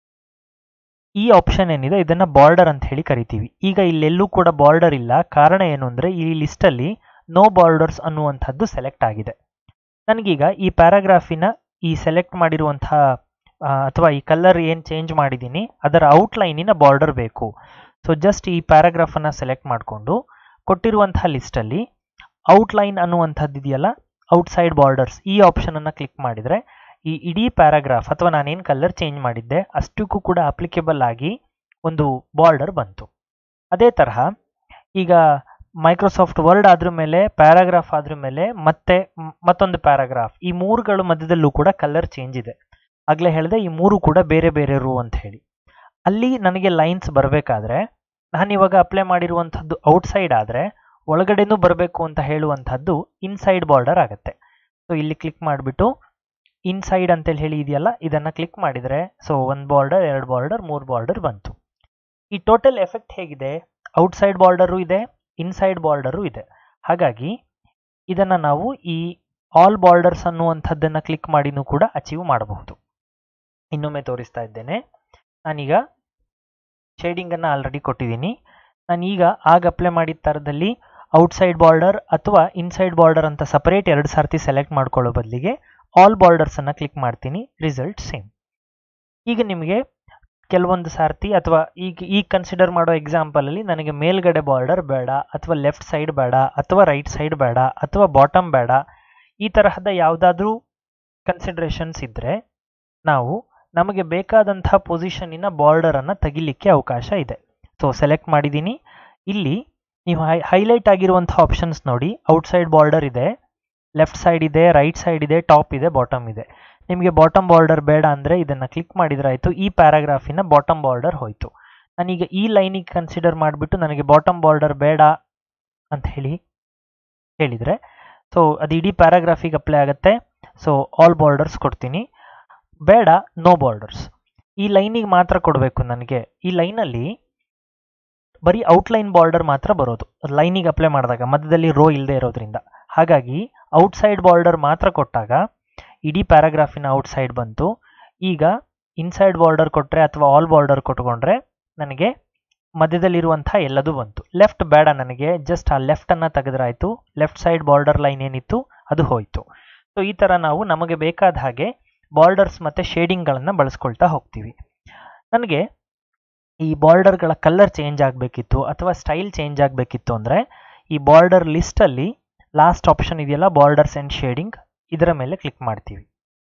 ಈ ಆಪ್ಷನ್ ಏನಿದೆ ಇದನ್ನು ಬಾರ್ಡರ್ ಅಂತ ಹೇಳಿ ಕರಿತೀವಿ ಈಗ ಇಲ್ಲೆಲ್ಲೂ ಕೂಡ ಬಾರ್ಡರ್ ಇಲ್ಲ ಕಾರಣ ಏನು ಅಂದರೆ ಈ ಲಿಸ್ಟಲ್ಲಿ ನೋ ಬಾರ್ಡರ್ಸ್ ಅನ್ನುವಂಥದ್ದು ಸೆಲೆಕ್ಟ್ ಆಗಿದೆ ನನಗೀಗ ಈ ಪ್ಯಾರಾಗ್ರಾಫಿನ ಈ ಸೆಲೆಕ್ಟ್ ಮಾಡಿರುವಂತಹ ಅಥವಾ ಈ ಕಲರ್ ಏನು ಚೇಂಜ್ ಮಾಡಿದ್ದೀನಿ ಅದರ ಔಟ್ಲೈನಿನ ಬಾರ್ಡರ್ ಬೇಕು ಸೊ ಜಸ್ಟ್ ಈ ಪ್ಯಾರಾಗ್ರಾಫನ್ನು ಸೆಲೆಕ್ಟ್ ಮಾಡಿಕೊಂಡು ಕೊಟ್ಟಿರುವಂತಹ ಲಿಸ್ಟಲ್ಲಿ ಔಟ್ಲೈನ್ ಅನ್ನುವಂಥದ್ದು ಇದೆಯಲ್ಲ ಔಟ್ಸೈಡ್ ಬಾರ್ಡರ್ಸ್ ಈ ಆಪ್ಷನನ್ನು ಕ್ಲಿಕ್ ಮಾಡಿದರೆ ಈ ಇಡೀ ಪ್ಯಾರಾಗ್ರಾಫ್ ಅಥವಾ ನಾನೇನು ಕಲರ್ ಚೇಂಜ್ ಮಾಡಿದ್ದೆ ಅಷ್ಟಕ್ಕೂ ಕೂಡ ಅಪ್ಲಿಕೇಬಲ್ ಆಗಿ ಒಂದು ಬಾರ್ಡರ್ ಬಂತು ಅದೇ ತರಹ ಈಗ ಮೈಕ್ರೋಸಾಫ್ಟ್ ವರ್ಡ್ ಆದ್ರ ಮೇಲೆ ಪ್ಯಾರಾಗ್ರಾಫ್ ಆದ್ರ ಮೇಲೆ ಮತ್ತೆ ಮತ್ತೊಂದು ಪ್ಯಾರಾಗ್ರಾಫ್ ಈ ಮೂರುಗಳು ಮಧ್ಯದಲ್ಲೂ ಕೂಡ ಕಲರ್ ಚೇಂಜ್ ಇದೆ ಆಗಲೇ ಹೇಳಿದೆ ಈ ಮೂರು ಕೂಡ ಬೇರೆ ಬೇರೆ ರೂ ಅಂತ ಹೇಳಿ ಅಲ್ಲಿ ನನಗೆ ಲೈನ್ಸ್ ಬರಬೇಕಾದ್ರೆ ನಾನು ಇವಾಗ ಅಪ್ಲೈ ಮಾಡಿರುವಂಥದ್ದು ಔಟ್ಸೈಡ್ ಆದರೆ ಒಳಗಡೆನೂ ಬರಬೇಕು ಅಂತ ಹೇಳುವಂಥದ್ದು ಇನ್ಸೈಡ್ ಬಾರ್ಡರ್ ಆಗುತ್ತೆ ಸೊ ಇಲ್ಲಿ ಕ್ಲಿಕ್ ಮಾಡಿಬಿಟ್ಟು ಇನ್ಸೈಡ್ ಅಂತೇಳಿ ಹೇಳಿ ಇದೆಯಲ್ಲ ಇದನ್ನು ಕ್ಲಿಕ್ ಮಾಡಿದರೆ ಸೊ ಒಂದು ಬಾರ್ಡರ್ ಎರಡು ಬಾರ್ಡರ್ ಮೂರು ಬಾರ್ಡರ್ ಬಂತು ಈ ಟೋಟಲ್ ಎಫೆಕ್ಟ್ ಹೇಗಿದೆ ಔಟ್ಸೈಡ್ ಬಾರ್ಡರು ಇದೆ ಇನ್ಸೈಡ್ ಬಾರ್ಡರು ಇದೆ ಹಾಗಾಗಿ ಇದನ್ನು ನಾವು ಈ ಆಲ್ ಬಾರ್ಡರ್ಸ್ ಅನ್ನುವಂಥದ್ದನ್ನು ಕ್ಲಿಕ್ ಮಾಡಿನೂ ಕೂಡ ಅಚೀವ್ ಮಾಡಬಹುದು ಇನ್ನೊಮ್ಮೆ ತೋರಿಸ್ತಾ ಇದ್ದೇನೆ ನಾನೀಗ ಶೇಡಿಂಗನ್ನು ಆಲ್ರೆಡಿ ಕೊಟ್ಟಿದ್ದೀನಿ ನಾನೀಗ ಆಗ ಅಪ್ಲೈ ಮಾಡಿದ ಥರದಲ್ಲಿ ಔಟ್ಸೈಡ್ ಬಾರ್ಡರ್ ಅಥವಾ ಇನ್ಸೈಡ್ ಬಾರ್ಡರ್ ಅಂತ ಸಪರೇಟ್ ಎರಡು ಸರ್ತಿ ಸೆಲೆಕ್ಟ್ ಮಾಡ್ಕೊಳ್ಳೋ ಬದಲಿಗೆ ಆಲ್ ಬಾರ್ಡರ್ಸನ್ನು ಕ್ಲಿಕ್ ಮಾಡ್ತೀನಿ ರಿಸಲ್ಟ್ ಸೇಮ್ ಈಗ ನಿಮಗೆ ಕೆಲವೊಂದು ಸಾರ್ತಿ ಅಥವಾ ಈಗ ಈಗ ಕನ್ಸಿಡರ್ ಮಾಡೋ ಎಕ್ಸಾಂಪಲಲ್ಲಿ ನನಗೆ ಮೇಲ್ಗಡೆ ಬಾರ್ಡರ್ ಬೇಡ ಅಥವಾ ಲೆಫ್ಟ್ ಸೈಡ್ ಬೇಡ ಅಥವಾ ರೈಟ್ ಸೈಡ್ ಬೇಡ ಅಥವಾ ಬಾಟಮ್ ಬೇಡ ಈ ತರಹದ ಯಾವುದಾದ್ರೂ ಕನ್ಸಿಡ್ರೇಷನ್ಸ್ ಇದ್ದರೆ ನಾವು ನಮಗೆ ಬೇಕಾದಂಥ ಪೊಸಿಷನ್ನಿನ ಬಾರ್ಡರನ್ನು ತೆಗಿಲಿಕ್ಕೆ ಅವಕಾಶ ಇದೆ ಸೊ ಸೆಲೆಕ್ಟ್ ಮಾಡಿದ್ದೀನಿ ಇಲ್ಲಿ ನೀವು ಹೈ ಹೈಲೈಟ್ ಆಗಿರುವಂಥ ಆಪ್ಷನ್ಸ್ ನೋಡಿ ಔಟ್ಸೈಡ್ ಬಾರ್ಡರ್ ಇದೆ ಲೆಫ್ಟ್ ಸೈಡ್ ಇದೆ ರೈಟ್ ಸೈಡ್ ಇದೆ ಟಾಪ್ ಇದೆ ಬಾಟಮ್ ಇದೆ ನಿಮಗೆ ಬಾಟಮ್ ಬಾರ್ಡರ್ ಬೇಡ ಅಂದರೆ ಇದನ್ನು ಕ್ಲಿಕ್ ಮಾಡಿದ್ರೆ ಆಯಿತು ಈ ಪ್ಯಾರಾಗ್ರಾಫಿನ ಬಾಟಮ್ ಬಾರ್ಡರ್ ಹೋಯಿತು ನಾನೀಗ ಈ ಲೈನಿಗೆ ಕನ್ಸಿಡರ್ ಮಾಡಿಬಿಟ್ಟು ನನಗೆ ಬಾಟಮ್ ಬಾರ್ಡರ್ ಬೇಡ ಅಂತ ಹೇಳಿ ಹೇಳಿದರೆ ಸೊ ಅದು ಇಡೀ ಪ್ಯಾರಾಗ್ರಾಫಿಗೆ ಅಪ್ಲೈ ಆಗುತ್ತೆ ಸೊ ಆಲ್ ಬಾರ್ಡರ್ಸ್ ಕೊಡ್ತೀನಿ ಬೇಡ ನೋ ಬಾರ್ಡರ್ಸ್ ಈ ಲೈನಿಗೆ ಮಾತ್ರ ಕೊಡಬೇಕು ನನಗೆ ಈ ಲೈನಲ್ಲಿ ಬರೀ ಔಟ್ಲೈನ್ ಬಾರ್ಡರ್ ಮಾತ್ರ ಬರೋದು ಲೈನಿಗೆ ಅಪ್ಲೈ ಮಾಡಿದಾಗ ಮಧ್ಯದಲ್ಲಿ ರೋ ಇಲ್ಲದೆ ಇರೋದ್ರಿಂದ ಹಾಗಾಗಿ ಔಟ್ಸೈಡ್ ಬಾರ್ಡರ್ ಮಾತ್ರ ಕೊಟ್ಟಾಗ ಇಡೀ ಪ್ಯಾರಾಗ್ರಾಫಿನ ಔಟ್ಸೈಡ್ ಬಂತು ಈಗ ಇನ್ಸೈಡ್ ಬಾರ್ಡರ್ ಕೊಟ್ಟರೆ ಅಥವಾ ಆಲ್ ಬಾರ್ಡರ್ ಕೊಟ್ಕೊಂಡ್ರೆ ನನಗೆ ಮಧ್ಯದಲ್ಲಿರುವಂಥ ಎಲ್ಲದೂ ಬಂತು ಲೆಫ್ಟ್ ಬೇಡ ನನಗೆ ಜಸ್ಟ್ ಆ ಲೆಫ್ಟನ್ನು ತೆಗೆದ್ರಾಯ್ತು ಲೆಫ್ಟ್ ಸೈಡ್ ಬಾರ್ಡರ್ ಲೈನ್ ಏನಿತ್ತು ಅದು ಹೋಯಿತು ಸೊ ಈ ಥರ ನಾವು ನಮಗೆ ಬೇಕಾದ ಹಾಗೆ ಬಾರ್ಡರ್ಸ್ ಮತ್ತು ಶೇಡಿಂಗ್ಗಳನ್ನು ಬಳಸ್ಕೊಳ್ತಾ ಹೋಗ್ತೀವಿ ನನಗೆ ಈ ಬಾರ್ಡರ್ಗಳ ಕಲರ್ ಚೇಂಜ್ ಆಗಬೇಕಿತ್ತು ಅಥವಾ ಸ್ಟೈಲ್ ಚೇಂಜ್ ಆಗಬೇಕಿತ್ತು ಅಂದರೆ ಈ ಬಾರ್ಡರ್ ಲಿಸ್ಟಲ್ಲಿ ಲಾಸ್ಟ್ ಆಪ್ಷನ್ ಇದೆಯಲ್ಲ ಬಾರ್ಡರ್ಸ್ ಆ್ಯಂಡ್ ಶೇಡಿಂಗ್ ಇದರ ಮೇಲೆ ಕ್ಲಿಕ್ ಮಾಡ್ತೀವಿ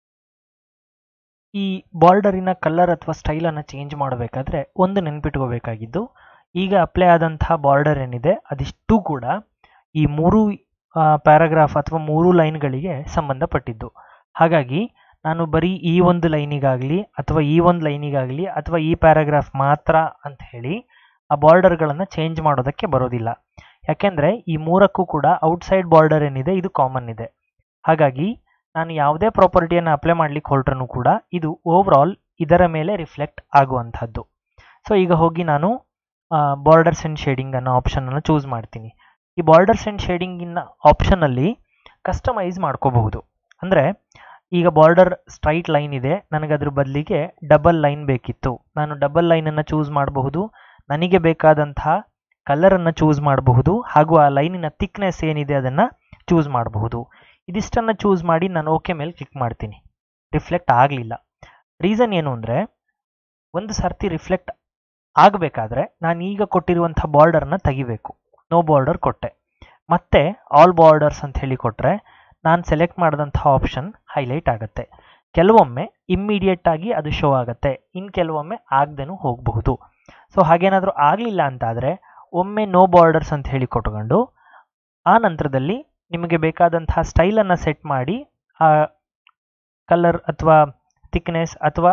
ಈ ಬಾರ್ಡರಿನ ಕಲರ್ ಅಥವಾ ಸ್ಟೈಲನ್ನು ಚೇಂಜ್ ಮಾಡಬೇಕಾದ್ರೆ ಒಂದು ನೆನ್ಪಿಟ್ಕೋಬೇಕಾಗಿದ್ದು ಈಗ ಅಪ್ಲೈ ಆದಂತಹ ಬಾರ್ಡರ್ ಏನಿದೆ ಅದಿಷ್ಟು ಕೂಡ ಈ ಮೂರು ಪ್ಯಾರಾಗ್ರಾಫ್ ಅಥವಾ ಮೂರು ಲೈನ್ಗಳಿಗೆ ಸಂಬಂಧಪಟ್ಟಿದ್ದು ಹಾಗಾಗಿ ನಾನು ಬರೀ ಈ ಒಂದು ಲೈನಿಗಾಗಲಿ ಅಥವಾ ಈ ಒಂದು ಲೈನಿಗಾಗಲಿ ಅಥವಾ ಈ ಪ್ಯಾರಾಗ್ರಾಫ್ ಮಾತ್ರ ಅಂತ ಹೇಳಿ ಆ ಬಾರ್ಡರ್ಗಳನ್ನು ಚೇಂಜ್ ಮಾಡೋದಕ್ಕೆ ಬರೋದಿಲ್ಲ ಯಾಕೆಂದರೆ ಈ ಮೂರಕ್ಕೂ ಕೂಡ ಔಟ್ಸೈಡ್ ಬಾರ್ಡರ್ ಏನಿದೆ ಇದು ಕಾಮನ್ ಇದೆ ಹಾಗಾಗಿ ನಾನು ಯಾವುದೇ ಪ್ರಾಪರ್ಟಿಯನ್ನು ಅಪ್ಲೈ ಮಾಡ್ಲಿಕ್ಕೆ ಹೊರಟ್ರೂ ಕೂಡ ಇದು ಓವರ್ ಆಲ್ ಇದರ ಮೇಲೆ ರಿಫ್ಲೆಕ್ಟ್ ಆಗುವಂಥದ್ದು ಸೊ ಈಗ ಹೋಗಿ ನಾನು ಬಾರ್ಡರ್ಸ್ ಆ್ಯಂಡ್ ಶೇಡಿಂಗ್ ಅನ್ನೋ ಆಪ್ಷನನ್ನು ಚೂಸ್ ಮಾಡ್ತೀನಿ ಈ ಬಾರ್ಡರ್ಸ್ ಆ್ಯಂಡ್ ಶೇಡಿಂಗಿನ ಆಪ್ಷನಲ್ಲಿ ಕಸ್ಟಮೈಸ್ ಮಾಡ್ಕೋಬಹುದು ಅಂದರೆ ಈಗ ಬಾರ್ಡರ್ ಸ್ಟ್ರೈಟ್ ಲೈನ್ ಇದೆ ನನಗೆ ಅದ್ರ ಬದಲಿಗೆ ಡಬಲ್ ಲೈನ್ ಬೇಕಿತ್ತು ನಾನು ಡಬಲ್ ಲೈನನ್ನು ಚೂಸ್ ಮಾಡಬಹುದು ನನಗೆ ಬೇಕಾದಂತಹ ಕಲರನ್ನು ಚೂಸ್ ಮಾಡಬಹುದು ಹಾಗೂ ಆ ಲೈನಿನ ಥಿಕ್ನೆಸ್ ಏನಿದೆ ಅದನ್ನು ಚೂಸ್ ಮಾಡಬಹುದು ಇದಿಷ್ಟನ್ನು ಚೂಸ್ ಮಾಡಿ ನಾನು ಓಕೆ ಮೇಲೆ ಕ್ಲಿಕ್ ಮಾಡ್ತೀನಿ ರಿಫ್ಲೆಕ್ಟ್ ಆಗಲಿಲ್ಲ ರೀಸನ್ ಏನು ಅಂದರೆ ಒಂದು ಸರ್ತಿ ರಿಫ್ಲೆಕ್ಟ್ ಆಗಬೇಕಾದ್ರೆ ನಾನು ಈಗ ಕೊಟ್ಟಿರುವಂಥ ಬಾರ್ಡರ್ನ ತೆಗಿಬೇಕು ನೋ ಬಾರ್ಡರ್ ಕೊಟ್ಟೆ ಮತ್ತೆ ಆಲ್ ಬಾರ್ಡರ್ಸ್ ಅಂತ ಹೇಳಿ ಕೊಟ್ಟರೆ ನಾನು ಸೆಲೆಕ್ಟ್ ಮಾಡಿದಂಥ ಆಪ್ಷನ್ ಹೈಲೈಟ್ ಆಗುತ್ತೆ ಕೆಲವೊಮ್ಮೆ ಇಮ್ಮಿಡಿಯೇಟ್ ಆಗಿ ಅದು ಶೋ ಆಗುತ್ತೆ ಇನ್ನು ಕೆಲವೊಮ್ಮೆ ಆಗದೇನೂ ಹೋಗಬಹುದು ಸೊ ಹಾಗೇನಾದರೂ ಆಗಲಿಲ್ಲ ಅಂತಾದರೆ ಒಮ್ಮೆ ನೋ ಬಾರ್ಡರ್ಸ್ ಅಂತ ಹೇಳಿ ಕೊಟ್ಕೊಂಡು ಆ ನಂತರದಲ್ಲಿ ನಿಮಗೆ ಬೇಕಾದಂತಹ ಸ್ಟೈಲನ್ನು ಸೆಟ್ ಮಾಡಿ ಆ ಕಲರ್ ಅಥವಾ ಥಿಕ್ನೆಸ್ ಅಥವಾ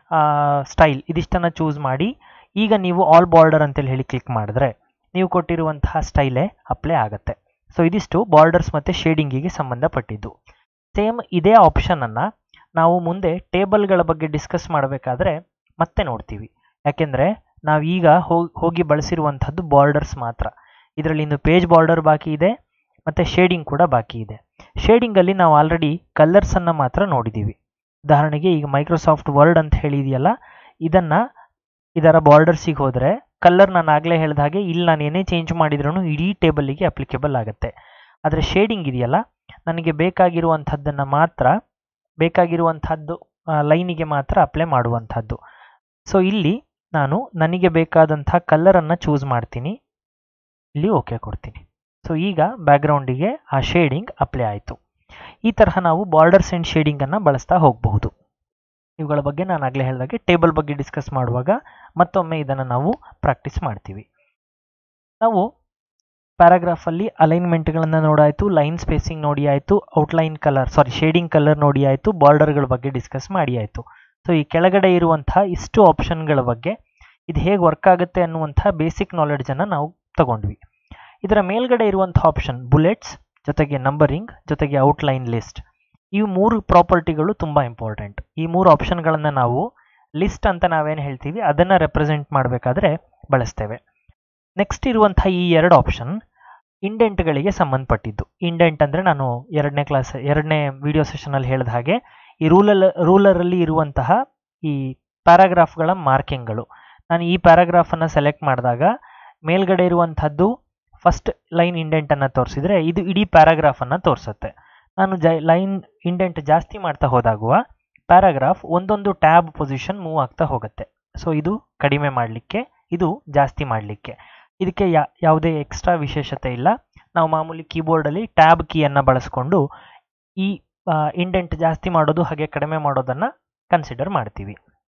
ಸ್ಟೈಲ್ ಇದಿಷ್ಟನ್ನು ಚೂಸ್ ಮಾಡಿ ಈಗ ನೀವು ಆಲ್ ಬಾರ್ಡರ್ ಅಂತೇಳಿ ಹೇಳಿ ಕ್ಲಿಕ್ ಮಾಡಿದ್ರೆ ನೀವು ಕೊಟ್ಟಿರುವಂತಹ ಸ್ಟೈಲೇ ಅಪ್ಲೈ ಆಗುತ್ತೆ ಸೊ ಇದಿಷ್ಟು ಬಾರ್ಡರ್ಸ್ ಮತ್ತು ಶೇಡಿಂಗಿಗೆ ಸಂಬಂಧಪಟ್ಟಿದ್ದು ಸೇಮ್ ಇದೇ ಆಪ್ಷನನ್ನು ನಾವು ಮುಂದೆ ಟೇಬಲ್ಗಳ ಬಗ್ಗೆ ಡಿಸ್ಕಸ್ ಮಾಡಬೇಕಾದ್ರೆ ಮತ್ತೆ ನೋಡ್ತೀವಿ ಯಾಕೆಂದರೆ ನಾವು ಈಗ ಹೋಗಿ ಬಳಸಿರುವಂಥದ್ದು ಬಾರ್ಡರ್ಸ್ ಮಾತ್ರ ಇದರಲ್ಲಿ ಇನ್ನು ಪೇಜ್ ಬಾರ್ಡರ್ ಬಾಕಿ ಇದೆ ಮತ್ತು ಶೇಡಿಂಗ್ ಕೂಡ ಬಾಕಿ ಇದೆ ಶೇಡಿಂಗಲ್ಲಿ ನಾವು ಆಲ್ರೆಡಿ ಕಲರ್ಸನ್ನು ಮಾತ್ರ ನೋಡಿದ್ದೀವಿ ಉದಾಹರಣೆಗೆ ಈಗ ಮೈಕ್ರೋಸಾಫ್ಟ್ ವರ್ಡ್ ಅಂತ ಹೇಳಿದೆಯಲ್ಲ ಇದನ್ನು ಇದರ ಬಾರ್ಡರ್ಸಿಗೆ ಹೋದರೆ ಕಲರ್ ನಾನು ಆಗಲೇ ಹೇಳಿದ ಹಾಗೆ ಇಲ್ಲಿ ನಾನು ಏನೇ ಚೇಂಜ್ ಮಾಡಿದ್ರೂ ಇಡೀ ಟೇಬಲಿಗೆ ಅಪ್ಲಿಕೇಬಲ್ ಆಗುತ್ತೆ ಆದರೆ ಶೇಡಿಂಗ್ ಇದೆಯಲ್ಲ ನನಗೆ ಬೇಕಾಗಿರುವಂಥದ್ದನ್ನು ಮಾತ್ರ ಬೇಕಾಗಿರುವಂಥದ್ದು ಲೈನಿಗೆ ಮಾತ್ರ ಅಪ್ಲೈ ಮಾಡುವಂಥದ್ದು ಸೊ ಇಲ್ಲಿ ನಾನು ನನಗೆ ಬೇಕಾದಂಥ ಕಲರನ್ನು ಚೂಸ್ ಮಾಡ್ತೀನಿ ಇಲ್ಲಿ ಓಕೆ ಕೊಡ್ತೀನಿ ಸೊ ಈಗ ಬ್ಯಾಕ್ಗ್ರೌಂಡಿಗೆ ಆ ಶೇಡಿಂಗ್ ಅಪ್ಲೈ ಆಯಿತು ಈ ತರಹ ನಾವು ಬಾರ್ಡರ್ಸ್ ಆ್ಯಂಡ್ ಶೇಡಿಂಗನ್ನು ಬಳಸ್ತಾ ಹೋಗಬಹುದು ಇವುಗಳ ಬಗ್ಗೆ ನಾನು ಆಗಲೇ ಹೇಳಿದಾಗೆ ಟೇಬಲ್ ಬಗ್ಗೆ ಡಿಸ್ಕಸ್ ಮಾಡುವಾಗ ಮತ್ತೊಮ್ಮೆ ಇದನ್ನು ನಾವು ಪ್ರಾಕ್ಟೀಸ್ ಮಾಡ್ತೀವಿ ನಾವು ಪ್ಯಾರಾಗ್ರಾಫಲ್ಲಿ ಅಲೈನ್ಮೆಂಟ್ಗಳನ್ನು ನೋಡಾಯಿತು ಲೈನ್ ಸ್ಪೇಸಿಂಗ್ ನೋಡಿ ಆಯಿತು outline colour sorry shading colour ನೋಡಿ ಆಯಿತು ಬಾರ್ಡರ್ಗಳ ಬಗ್ಗೆ ಡಿಸ್ಕಸ್ ಮಾಡಿ ಆಯಿತು ಸೊ ಈ ಕೆಳಗಡೆ ಇರುವಂತಹ ಇಷ್ಟು ಆಪ್ಷನ್ಗಳ ಬಗ್ಗೆ ಇದು ಹೇಗೆ ವರ್ಕ್ ಆಗುತ್ತೆ ಅನ್ನುವಂಥ ಬೇಸಿಕ್ ನಾಲೆಡ್ಜನ್ನು ನಾವು ತಗೊಂಡ್ವಿ ಇದರ ಮೇಲ್ಗಡೆ ಇರುವಂಥ ಆಪ್ಷನ್ ಬುಲೆಟ್ಸ್ ಜೊತೆಗೆ ನಂಬರಿಂಗ್ ಜೊತೆಗೆ ಔಟ್ಲೈನ್ ಲಿಸ್ಟ್ ಈ ಮೂರು ಪ್ರಾಪರ್ಟಿಗಳು ತುಂಬ ಇಂಪಾರ್ಟೆಂಟ್ ಈ ಮೂರು ಆಪ್ಷನ್ಗಳನ್ನು ನಾವು ಲಿಸ್ಟ್ ಅಂತ ನಾವೇನು ಹೇಳ್ತೀವಿ ಅದನ್ನು ರೆಪ್ರೆಸೆಂಟ್ ಮಾಡಬೇಕಾದ್ರೆ ಬಳಸ್ತೇವೆ ನೆಕ್ಸ್ಟ್ ಇರುವಂಥ ಈ ಎರಡು ಆಪ್ಷನ್ ಇಂಡೆಂಟ್ಗಳಿಗೆ ಸಂಬಂಧಪಟ್ಟಿದ್ದು ಇಂಡೆಂಟ್ ಅಂದರೆ ನಾನು ಎರಡನೇ ಕ್ಲಾಸ್ ಎರಡನೇ ವಿಡಿಯೋ ಸೆಷನಲ್ಲಿ ಹೇಳಿದ ಹಾಗೆ ಈ ರೂಲಲ್ ರೂಲರಲ್ಲಿ ಇರುವಂತಹ ಈ ಪ್ಯಾರಾಗ್ರಾಫ್ಗಳ ಮಾರ್ಕಿಂಗ್ಗಳು ನಾನು ಈ ಪ್ಯಾರಾಗ್ರಾಫನ್ನು ಸೆಲೆಕ್ಟ್ ಮಾಡಿದಾಗ ಮೇಲ್ಗಡೆ ಇರುವಂಥದ್ದು ಫಸ್ಟ್ ಲೈನ್ ಇಂಡೆಂಟನ್ನು ತೋರಿಸಿದರೆ ಇದು ಇಡೀ ಪ್ಯಾರಾಗ್ರಾಫನ್ನು ತೋರಿಸುತ್ತೆ ನಾನು ಜೈ ಲೈನ್ ಇಂಡೆಂಟ್ ಜಾಸ್ತಿ ಮಾಡ್ತಾ ಹೋದಾಗುವ ಪ್ಯಾರಾಗ್ರಾಫ್ ಒಂದೊಂದು ಟ್ಯಾಬ್ ಪೊಸಿಷನ್ ಮೂವ್ ಆಗ್ತಾ ಹೋಗುತ್ತೆ ಸೊ ಇದು ಕಡಿಮೆ ಮಾಡಲಿಕ್ಕೆ ಇದು ಜಾಸ್ತಿ ಮಾಡಲಿಕ್ಕೆ ಇದಕ್ಕೆ ಯಾ ಯಾವುದೇ ಎಕ್ಸ್ಟ್ರಾ ವಿಶೇಷತೆ ಇಲ್ಲ ನಾವು ಮಾಮೂಲಿ ಕೀಬೋರ್ಡಲ್ಲಿ ಟ್ಯಾಬ್ ಕೀಯನ್ನು ಬಳಸ್ಕೊಂಡು ಈ ಇಂಡೆಂಟ್ ಜಾಸ್ತಿ ಮಾಡೋದು ಹಾಗೆ ಕಡಿಮೆ ಮಾಡೋದನ್ನು ಕನ್ಸಿಡರ್ ಮಾಡ್ತೀವಿ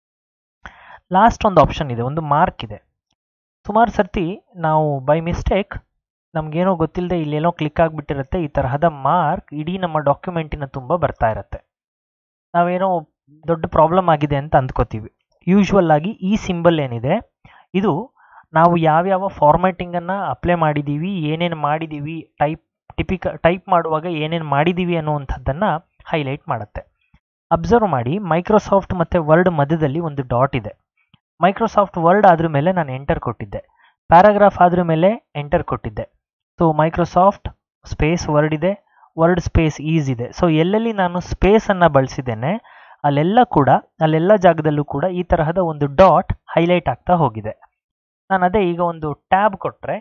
ಲಾಸ್ಟ್ ಒಂದು ಆಪ್ಷನ್ ಇದೆ ಒಂದು ಮಾರ್ಕ್ ಇದೆ ಸುಮಾರು ಸರ್ತಿ ನಾವು ಬೈ ಮಿಸ್ಟೇಕ್ ನಮಗೇನೋ ಗೊತ್ತಿಲ್ಲದೆ ಇಲ್ಲೇನೋ ಕ್ಲಿಕ್ ಆಗಿಬಿಟ್ಟಿರುತ್ತೆ ಈ ತರಹದ ಮಾರ್ಕ್ ಇಡೀ ನಮ್ಮ ಡಾಕ್ಯುಮೆಂಟಿನ ತುಂಬ ಬರ್ತಾ ಇರುತ್ತೆ ನಾವೇನೋ ದೊಡ್ಡ ಪ್ರಾಬ್ಲಮ್ ಆಗಿದೆ ಅಂತ ಅಂದ್ಕೋತೀವಿ ಯೂಶ್ವಲ್ ಆಗಿ ಈ ಸಿಂಬಲ್ ಏನಿದೆ ಇದು ನಾವು ಯಾವ್ಯಾವ ಫಾರ್ಮ್ಯಾಟಿಂಗನ್ನು ಅಪ್ಲೈ ಮಾಡಿದ್ದೀವಿ ಏನೇನು ಮಾಡಿದ್ದೀವಿ ಟೈಪ್ ಟಿಪಿಕ ಟೈಪ್ ಮಾಡುವಾಗ ಏನೇನು ಮಾಡಿದ್ದೀವಿ ಅನ್ನುವಂಥದ್ದನ್ನು ಹೈಲೈಟ್ ಮಾಡುತ್ತೆ ಅಬ್ಸರ್ವ್ ಮಾಡಿ ಮೈಕ್ರೋಸಾಫ್ಟ್ ಮತ್ತು ವರ್ಡ್ ಮಧ್ಯದಲ್ಲಿ ಒಂದು ಡಾಟ್ ಇದೆ ಮೈಕ್ರೋಸಾಫ್ಟ್ ವರ್ಡ್ ಆದ್ರ ಮೇಲೆ ನಾನು ಎಂಟರ್ ಕೊಟ್ಟಿದ್ದೆ ಪ್ಯಾರಾಗ್ರಾಫ್ ಆದ್ರ ಮೇಲೆ ಎಂಟರ್ ಕೊಟ್ಟಿದ್ದೆ ಸೊ ಮೈಕ್ರೋಸಾಫ್ಟ್ ಸ್ಪೇಸ್ ವರ್ಡ್ ಇದೆ ವರ್ಡ್ ಸ್ಪೇಸ್ ಈಸ್ ಇದೆ ಸೊ ಎಲ್ಲೆಲ್ಲಿ ನಾನು ಸ್ಪೇಸನ್ನು ಬಳಸಿದ್ದೇನೆ ಅಲ್ಲೆಲ್ಲ ಕೂಡ ಅಲ್ಲೆಲ್ಲ ಜಾಗದಲ್ಲೂ ಕೂಡ ಈ ತರಹದ ಒಂದು ಡಾಟ್ ಹೈಲೈಟ್ ಆಗ್ತಾ ಹೋಗಿದೆ ನಾನು ಅದೇ ಈಗ ಒಂದು ಟ್ಯಾಬ್ ಕೊಟ್ಟರೆ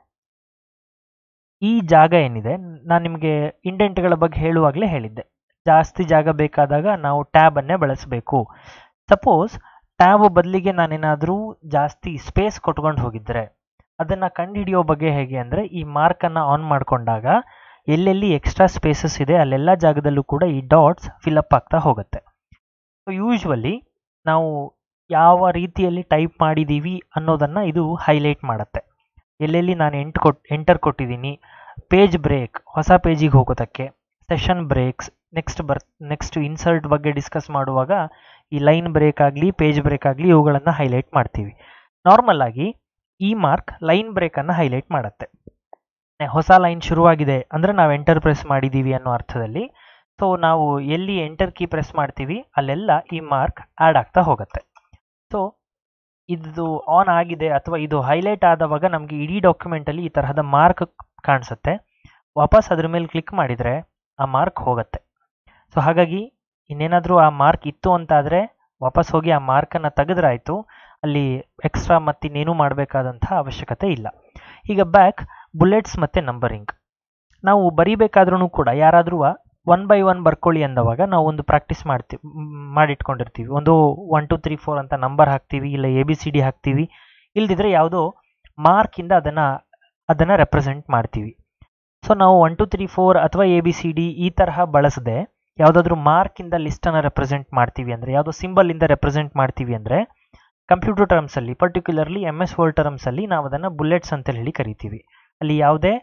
ಈ ಜಾಗ ಏನಿದೆ ನಾನು ನಿಮಗೆ ಇಂಡೆಂಟ್ಗಳ ಬಗ್ಗೆ ಹೇಳುವಾಗಲೇ ಹೇಳಿದ್ದೆ ಜಾಸ್ತಿ ಜಾಗ ಬೇಕಾದಾಗ ನಾವು ಟ್ಯಾಬನ್ನೇ ಬಳಸಬೇಕು ಸಪೋಸ್ ಟ್ಯಾಬ್ ಬದಲಿಗೆ ನಾನೇನಾದರೂ ಜಾಸ್ತಿ ಸ್ಪೇಸ್ ಕೊಟ್ಕೊಂಡು ಹೋಗಿದ್ದರೆ ಅದನ್ನು ಕಂಡುಹಿಡಿಯೋ ಬಗ್ಗೆ ಹೇಗೆ ಅಂದರೆ ಈ ಮಾರ್ಕನ್ನು ಆನ್ ಮಾಡಿಕೊಂಡಾಗ ಎಲ್ಲೆಲ್ಲಿ ಎಕ್ಸ್ಟ್ರಾ ಸ್ಪೇಸಸ್ ಇದೆ ಅಲ್ಲೆಲ್ಲ ಜಾಗದಲ್ಲೂ ಕೂಡ ಈ ಡಾಟ್ಸ್ ಫಿಲಪ್ ಆಗ್ತಾ ಹೋಗುತ್ತೆ ಸೊ ಯೂಶ್ವಲಿ ನಾವು ಯಾವ ರೀತಿಯಲ್ಲಿ ಟೈಪ್ ಮಾಡಿದ್ದೀವಿ ಅನ್ನೋದನ್ನು ಇದು ಹೈಲೈಟ್ ಮಾಡುತ್ತೆ ಎಲ್ಲೆಲ್ಲಿ ನಾನು ಎಂಟ್ ಕೊಟ್ ಎಂಟರ್ ಕೊಟ್ಟಿದ್ದೀನಿ ಪೇಜ್ ಬ್ರೇಕ್ ಹೊಸ ಪೇಜಿಗೆ ಹೋಗೋದಕ್ಕೆ ಸೆಷನ್ ಬ್ರೇಕ್ಸ್ ನೆಕ್ಸ್ಟ್ ಬರ್ ನೆಕ್ಸ್ಟ್ ಇನ್ಸರ್ಟ್ ಬಗ್ಗೆ ಡಿಸ್ಕಸ್ ಮಾಡುವಾಗ ಈ ಲೈನ್ ಬ್ರೇಕ್ ಆಗಲಿ ಪೇಜ್ ಬ್ರೇಕ್ ಆಗಲಿ ಇವುಗಳನ್ನು ಹೈಲೈಟ್ ಮಾಡ್ತೀವಿ ನಾರ್ಮಲ್ ಆಗಿ ಈ ಮಾರ್ಕ್ ಲೈನ್ ಬ್ರೇಕನ್ನು ಹೈಲೈಟ್ ಮಾಡುತ್ತೆ ಹೊಸ ಲೈನ್ ಶುರುವಾಗಿದೆ ಅಂದರೆ ನಾವು ಎಂಟರ್ ಪ್ರೆಸ್ ಮಾಡಿದ್ದೀವಿ ಅನ್ನೋ ಅರ್ಥದಲ್ಲಿ ಸೊ ನಾವು ಎಲ್ಲಿ ಎಂಟರ್ ಕೀ ಪ್ರೆಸ್ ಮಾಡ್ತೀವಿ ಅಲ್ಲೆಲ್ಲ ಈ ಮಾರ್ಕ್ ಆ್ಯಡ್ ಆಗ್ತಾ ಹೋಗುತ್ತೆ ಸೊ ಇದು ಆನ್ ಆಗಿದೆ ಅಥವಾ ಇದು ಹೈಲೈಟ್ ಆದವಾಗ ನಮಗೆ ಇಡೀ ಡಾಕ್ಯುಮೆಂಟಲ್ಲಿ ಈ ತರಹದ ಮಾರ್ಕ್ ಕಾಣಿಸುತ್ತೆ ವಾಪಸ್ ಅದ್ರ ಮೇಲೆ ಕ್ಲಿಕ್ ಮಾಡಿದರೆ ಆ ಮಾರ್ಕ್ ಹೋಗುತ್ತೆ ಸೊ ಹಾಗಾಗಿ ಇನ್ನೇನಾದರೂ ಆ ಮಾರ್ಕ್ ಇತ್ತು ಅಂತಾದರೆ ವಾಪಸ್ ಹೋಗಿ ಆ ಮಾರ್ಕನ್ನು ತೆಗೆದ್ರಾಯ್ತು ಅಲ್ಲಿ ಎಕ್ಸ್ಟ್ರಾ ಮತ್ತಿನ್ನೇನೂ ಮಾಡಬೇಕಾದಂಥ ಅವಶ್ಯಕತೆ ಇಲ್ಲ ಈಗ ಬ್ಯಾಕ್ ಬುಲೆಟ್ಸ್ ಮತ್ತು ನಂಬರಿಂಗ್ ನಾವು ಬರಿಬೇಕಾದ್ರೂ ಕೂಡ ಯಾರಾದರೂ ಒನ್ ಬೈ ಒನ್ ಬರ್ಕೊಳ್ಳಿ ಅಂದವಾಗ ನಾವು ಒಂದು ಪ್ರಾಕ್ಟೀಸ್ ಮಾಡ್ತೀವಿ ಮಾಡಿಟ್ಕೊಂಡಿರ್ತೀವಿ ಒಂದು ಒನ್ ಟು ತ್ರೀ ಫೋರ್ ಅಂತ ನಂಬರ್ ಹಾಕ್ತೀವಿ ಇಲ್ಲ ಎ ಬಿ ಸಿ ಡಿ ಹಾಕ್ತೀವಿ ಇಲ್ದಿದ್ರೆ ಯಾವುದೋ ಮಾರ್ಕಿಂದ ಅದನ್ನು ಅದನ್ನು ರೆಪ್ರೆಸೆಂಟ್ ಮಾಡ್ತೀವಿ ಸೊ ನಾವು ಒನ್ ಟು ತ್ರೀ ಫೋರ್ ಅಥವಾ ಎ ಬಿ ಸಿ ಡಿ ಈ ತರಹ ಬಳಸದೆ ಯಾವುದಾದ್ರೂ ಮಾರ್ಕಿಂದ ಲಿಸ್ಟನ್ನು ರೆಪ್ರೆಸೆಂಟ್ ಮಾಡ್ತೀವಿ ಅಂದರೆ ಯಾವುದೋ ಸಿಂಬಲಿಂದ ರೆಪ್ರೆಸೆಂಟ್ ಮಾಡ್ತೀವಿ ಅಂದರೆ ಕಂಪ್ಯೂಟರ್ ಟರ್ಮ್ಸಲ್ಲಿ ಪರ್ಟಿಕ್ಯುಲರ್ಲಿ ಎಮ್ ಎಸ್ ವರ್ಡ್ ಟರ್ಮ್ಸಲ್ಲಿ ನಾವು ಅದನ್ನು ಬುಲೆಟ್ಸ್ ಅಂತ ಹೇಳಿ ಕರಿತೀವಿ ಅಲ್ಲಿ ಯಾವುದೇ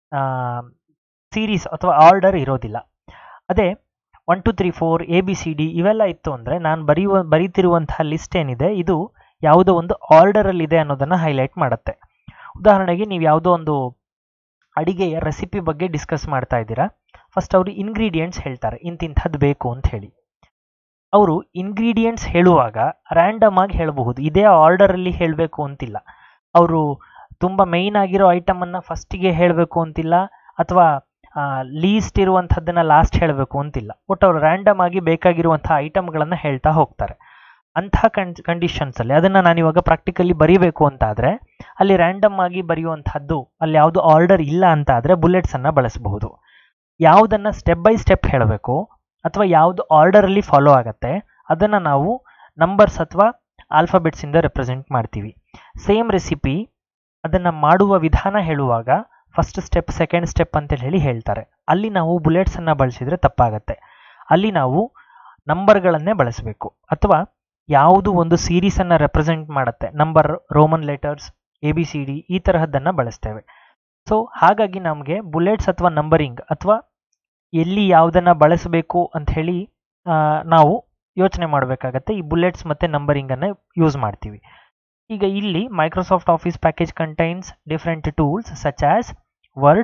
ಸೀರೀಸ್ ಅಥವಾ ಆರ್ಡರ್ ಇರೋದಿಲ್ಲ ಅದೇ one two three four A B C D ಇವೆಲ್ಲ ಇತ್ತು ಅಂದರೆ ನಾನು ಬರೆಯುವ ಬರೀತಿರುವಂತಹ ಲಿಸ್ಟ್ ಏನಿದೆ ಇದು ಯಾವುದೋ ಒಂದು ಆರ್ಡರಲ್ಲಿದೆ ಅನ್ನೋದನ್ನು ಹೈಲೈಟ್ ಮಾಡುತ್ತೆ ಉದಾಹರಣೆಗೆ ನೀವು ಯಾವುದೋ ಒಂದು ಅಡಿಗೆಯ ರೆಸಿಪಿ ಬಗ್ಗೆ ಡಿಸ್ಕಸ್ ಮಾಡ್ತಾ ಇದ್ದೀರಾ ಫಸ್ಟ್ ಅವರು ಇಂಗ್ರೀಡಿಯೆಂಟ್ಸ್ ಹೇಳ್ತಾರೆ ಇಂತಿಂಥದ್ದು ಬೇಕು ಅಂತ ಹೇಳಿ ಅವರು ಇಂಗ್ರೀಡಿಯೆಂಟ್ಸ್ ಹೇಳುವಾಗ ರ್ಯಾಂಡಮ್ ಆಗಿ ಹೇಳಬಹುದು ಇದೇ ಆರ್ಡರಲ್ಲಿ ಹೇಳಬೇಕು ಅಂತಿಲ್ಲ ಅವರು ತುಂಬ ಮೇಯ್ನ್ ಆಗಿರೋ ಐಟಮನ್ನು ಫಸ್ಟಿಗೆ ಹೇಳಬೇಕು ಅಂತಿಲ್ಲ ಅಥವಾ ಲೀಸ್ಟ್ ಇರುವಂಥದ್ದನ್ನು ಲಾಸ್ಟ್ ಹೇಳಬೇಕು ಅಂತಿಲ್ಲ ಒಟ್ಟು ಅವರು ರ್ಯಾಂಡಮ್ ಆಗಿ ಬೇಕಾಗಿರುವಂಥ ಐಟಮ್ಗಳನ್ನು ಹೇಳ್ತಾ ಹೋಗ್ತಾರೆ ಅಂಥ ಕನ್ ಕಂಡೀಷನ್ಸಲ್ಲಿ ಅದನ್ನು ನಾನಿವಾಗ ಪ್ರಾಕ್ಟಿಕಲಿ ಬರೀಬೇಕು ಅಂತ ಆದರೆ ಅಲ್ಲಿ ರ್ಯಾಂಡಮ್ ಆಗಿ ಬರೆಯುವಂಥದ್ದು ಅಲ್ಲಿ ಯಾವುದು ಆರ್ಡರ್ ಇಲ್ಲ ಅಂತ ಆದರೆ ಬುಲೆಟ್ಸನ್ನು ಬಳಸಬಹುದು ಯಾವುದನ್ನು ಸ್ಟೆಪ್ ಬೈ ಸ್ಟೆಪ್ ಹೇಳಬೇಕು ಅಥವಾ ಯಾವುದು ಆರ್ಡರಲ್ಲಿ ಫಾಲೋ ಆಗುತ್ತೆ ಅದನ್ನು ನಾವು ನಂಬರ್ಸ್ ಅಥವಾ ಆಲ್ಫಾಬೆಟ್ಸಿಂದ ರೆಪ್ರೆಸೆಂಟ್ ಮಾಡ್ತೀವಿ ಸೇಮ್ ರೆಸಿಪಿ ಅದನ್ನು ಮಾಡುವ ವಿಧಾನ ಹೇಳುವಾಗ ಫಸ್ಟ್ ಸ್ಟೆಪ್ ಸೆಕೆಂಡ್ ಸ್ಟೆಪ್ ಅಂತ ಹೇಳಿ ಹೇಳ್ತಾರೆ ಅಲ್ಲಿ ನಾವು ಬುಲೆಟ್ಸನ್ನು ಬಳಸಿದರೆ ತಪ್ಪಾಗತ್ತೆ ಅಲ್ಲಿ ನಾವು ನಂಬರ್ಗಳನ್ನೇ ಬಳಸಬೇಕು ಅಥವಾ ಯಾವುದು ಒಂದು ಸೀರೀಸನ್ನು ರೆಪ್ರೆಸೆಂಟ್ ಮಾಡುತ್ತೆ number Roman letters A B C D ಈ ತರಹದ್ದನ್ನು ಬಳಸ್ತೇವೆ ಸೊ ಹಾಗಾಗಿ ನಮಗೆ ಬುಲೆಟ್ಸ್ ಅಥವಾ ನಂಬರಿಂಗ್ ಅಥವಾ ಎಲ್ಲಿ ಯಾವುದನ್ನು ಬಳಸಬೇಕು ಅಂತ ಹೇಳಿ ನಾವು ಯೋಚನೆ ಮಾಡಬೇಕಾಗತ್ತೆ ಈ ಬುಲೆಟ್ಸ್ ಮತ್ತು ನಂಬರಿಂಗನ್ನು ಯೂಸ್ ಮಾಡ್ತೀವಿ ಈಗ ಇಲ್ಲಿ Microsoft Office package contains different tools such as Word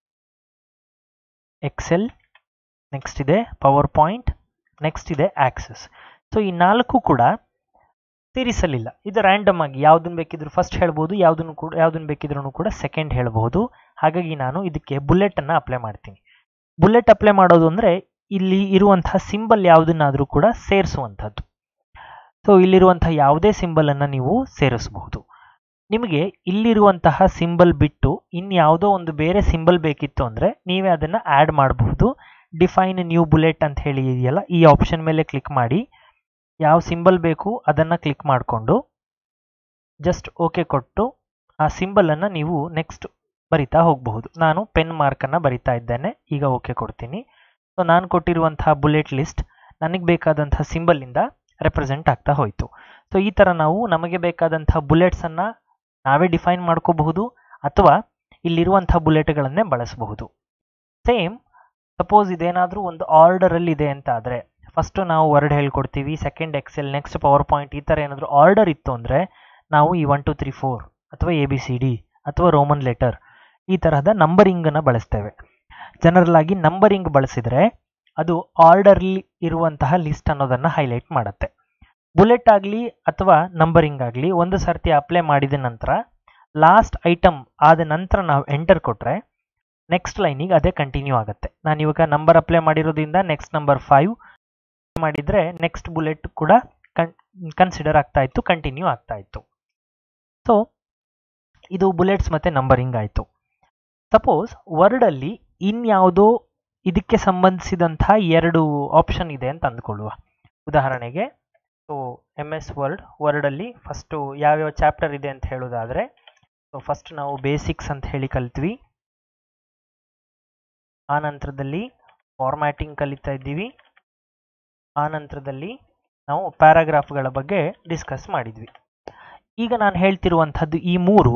Excel next ಇದೆ ಪವರ್ ಪಾಯಿಂಟ್ ನೆಕ್ಸ್ಟ್ ಇದೆ ಆಕ್ಸಸ್ ಸೊ ಈ ನಾಲ್ಕು ಕೂಡ ಸೀರೀಸಲ್ಲಿಲ್ಲ ಇದು ರ್ಯಾಂಡಮ್ ಆಗಿ ಯಾವುದನ್ನು ಬೇಕಿದ್ರು ಫಸ್ಟ್ ಹೇಳ್ಬೋದು ಯಾವುದನ್ನು ಕೂಡ ಯಾವುದನ್ನು ಬೇಕಿದ್ರೂ ಕೂಡ ಸೆಕೆಂಡ್ ಹೇಳ್ಬೋದು ಹಾಗಾಗಿ ನಾನು ಇದಕ್ಕೆ ಬುಲೆಟನ್ನು ಅಪ್ಲೈ ಮಾಡ್ತೀನಿ ಬುಲೆಟ್ ಅಪ್ಲೈ ಮಾಡೋದು ಅಂದರೆ ಇಲ್ಲಿ ಇರುವಂತಹ ಸಿಂಬಲ್ ಯಾವುದನ್ನಾದರೂ ಕೂಡ ಸೇರಿಸುವಂಥದ್ದು ಸೊ ಇಲ್ಲಿರುವಂತಹ ಯಾವುದೇ ಸಿಂಬಲನ್ನು ನೀವು ಸೇರಿಸಬಹುದು ನಿಮಗೆ ಇಲ್ಲಿರುವಂತಹ ಸಿಂಬಲ್ ಬಿಟ್ಟು ಇನ್ಯಾವುದೋ ಒಂದು ಬೇರೆ ಸಿಂಬಲ್ ಬೇಕಿತ್ತು ಅಂದರೆ ನೀವೇ ಅದನ್ನು ಆ್ಯಡ್ ಮಾಡಬಹುದು ಡಿಫೈನ್ ನ್ಯೂ ಬುಲೆಟ್ ಅಂತ ಹೇಳಿ ಇದೆಯಲ್ಲ ಈ ಆಪ್ಷನ್ ಮೇಲೆ ಕ್ಲಿಕ್ ಮಾಡಿ ಯಾವ ಸಿಂಬಲ್ ಬೇಕು ಅದನ್ನು ಕ್ಲಿಕ್ ಮಾಡಿಕೊಂಡು ಜಸ್ಟ್ ಓಕೆ ಕೊಟ್ಟು ಆ ಸಿಂಬಲನ್ನು ನೀವು ನೆಕ್ಸ್ಟ್ ಬರಿತಾ ಹೋಗಬಹುದು ನಾನು ಪೆನ್ ಮಾರ್ಕನ್ನು ಬರಿತಾ ಇದ್ದೇನೆ ಈಗ ಓಕೆ ಕೊಡ್ತೀನಿ ಸೊ ನಾನು ಕೊಟ್ಟಿರುವಂತಹ ಬುಲೆಟ್ ಲಿಸ್ಟ್ ನನಗೆ ಬೇಕಾದಂತಹ ಸಿಂಬಲಿಂದ ರೆಪ್ರೆಸೆಂಟ್ ಆಗ್ತಾ ಹೋಯಿತು ಸೊ ಈ ಥರ ನಾವು ನಮಗೆ ಬೇಕಾದಂತಹ ಬುಲೆಟ್ಸನ್ನು ನಾವೇ ಡಿಫೈನ್ ಮಾಡ್ಕೋಬಹುದು ಅಥವಾ ಇಲ್ಲಿರುವಂತಹ ಬುಲೆಟ್ಗಳನ್ನೇ ಬಳಸಬಹುದು ಸೇಮ್ ಸಪೋಸ್ ಇದೇನಾದರೂ ಒಂದು ಆರ್ಡರಲ್ಲಿ ಇದೆ ಅಂತ ಆದರೆ ಫಸ್ಟು ನಾವು ವರ್ಡ್ ಹೇಳ್ಕೊಡ್ತೀವಿ second Excel next PowerPoint ಈ ಥರ ಏನಾದರೂ ಆರ್ಡರ್ ಇತ್ತು ಅಂದರೆ ನಾವು ಈ ಒನ್ ಟು ತ್ರೀ ಫೋರ್ ಅಥವಾ ಎ ಬಿ ಸಿ ಡಿ ಅಥವಾ ರೋಮನ್ ಲೆಟರ್ ಈ ತರಹದ ನಂಬರಿಂಗನ್ನು ಬಳಸ್ತೇವೆ ಜನರಲ್ ಆಗಿ ನಂಬರಿಂಗ್ ಬಳಸಿದರೆ ಅದು ಆರ್ಡರ್ಲಿ ಇರುವಂತಹ ಲಿಸ್ಟ್ ಅನ್ನೋದನ್ನು ಹೈಲೈಟ್ ಮಾಡುತ್ತೆ ಬುಲೆಟ್ ಆಗಲಿ ಅಥವಾ ನಂಬರಿಂಗ್ ಆಗಲಿ ಒಂದು ಸರ್ತಿ ಅಪ್ಲೈ ಮಾಡಿದ ನಂತರ ಲಾಸ್ಟ್ ಐಟಮ್ ಆದ ನಂತರ ನಾವು ಎಂಟರ್ ಕೊಟ್ಟರೆ ನೆಕ್ಸ್ಟ್ ಲೈನಿಗೆ ಅದೇ ಕಂಟಿನ್ಯೂ ಆಗುತ್ತೆ ನಾನು ಇವಾಗ ನಂಬರ್ ಅಪ್ಲೈ ಮಾಡಿರೋದ್ರಿಂದ ನೆಕ್ಸ್ಟ್ ನಂಬರ್ ಫೈವ್ ಮಾಡಿದರೆ ನೆಕ್ಸ್ಟ್ ಬುಲೆಟ್ ಕೂಡ ಕನ್ ಕನ್ಸಿಡರ್ ಆಗ್ತಾ ಇತ್ತು ಕಂಟಿನ್ಯೂ ಆಗ್ತಾ ಇತ್ತು ಸೊ ಇದು ಬುಲೆಟ್ಸ್ ಮತ್ತು ನಂಬರಿಂಗ್ ಆಯಿತು ಸಪೋಸ್ ವರ್ಡಲ್ಲಿ ಇನ್ಯಾವುದೋ ಇದಕ್ಕೆ ಸಂಬಂಧಿಸಿದಂಥ ಎರಡು ಆಪ್ಷನ್ ಇದೆ ಅಂತ ಅಂದ್ಕೊಳ್ಳುವ ಉದಾಹರಣೆಗೆ ಸೊ ಎಮ್ ಎಸ್ ವರ್ಡ್ ವರ್ಡಲ್ಲಿ ಫಸ್ಟು ಯಾವ್ಯಾವ ಚಾಪ್ಟರ್ ಇದೆ ಅಂತ ಹೇಳೋದಾದರೆ ಸೊ ಫಸ್ಟ್ ನಾವು ಬೇಸಿಕ್ಸ್ ಅಂತ ಹೇಳಿ ಕಲ್ತ್ವಿ ಆ ನಂತರದಲ್ಲಿ ಫಾರ್ಮ್ಯಾಟಿಂಗ್ ಕಲಿತಾ ಇದ್ದೀವಿ ಆ ನಂತರದಲ್ಲಿ ನಾವು ಪ್ಯಾರಾಗ್ರಾಫ್ಗಳ ಬಗ್ಗೆ ಡಿಸ್ಕಸ್ ಮಾಡಿದ್ವಿ ಈಗ ನಾನು ಹೇಳ್ತಿರುವಂಥದ್ದು ಈ ಮೂರು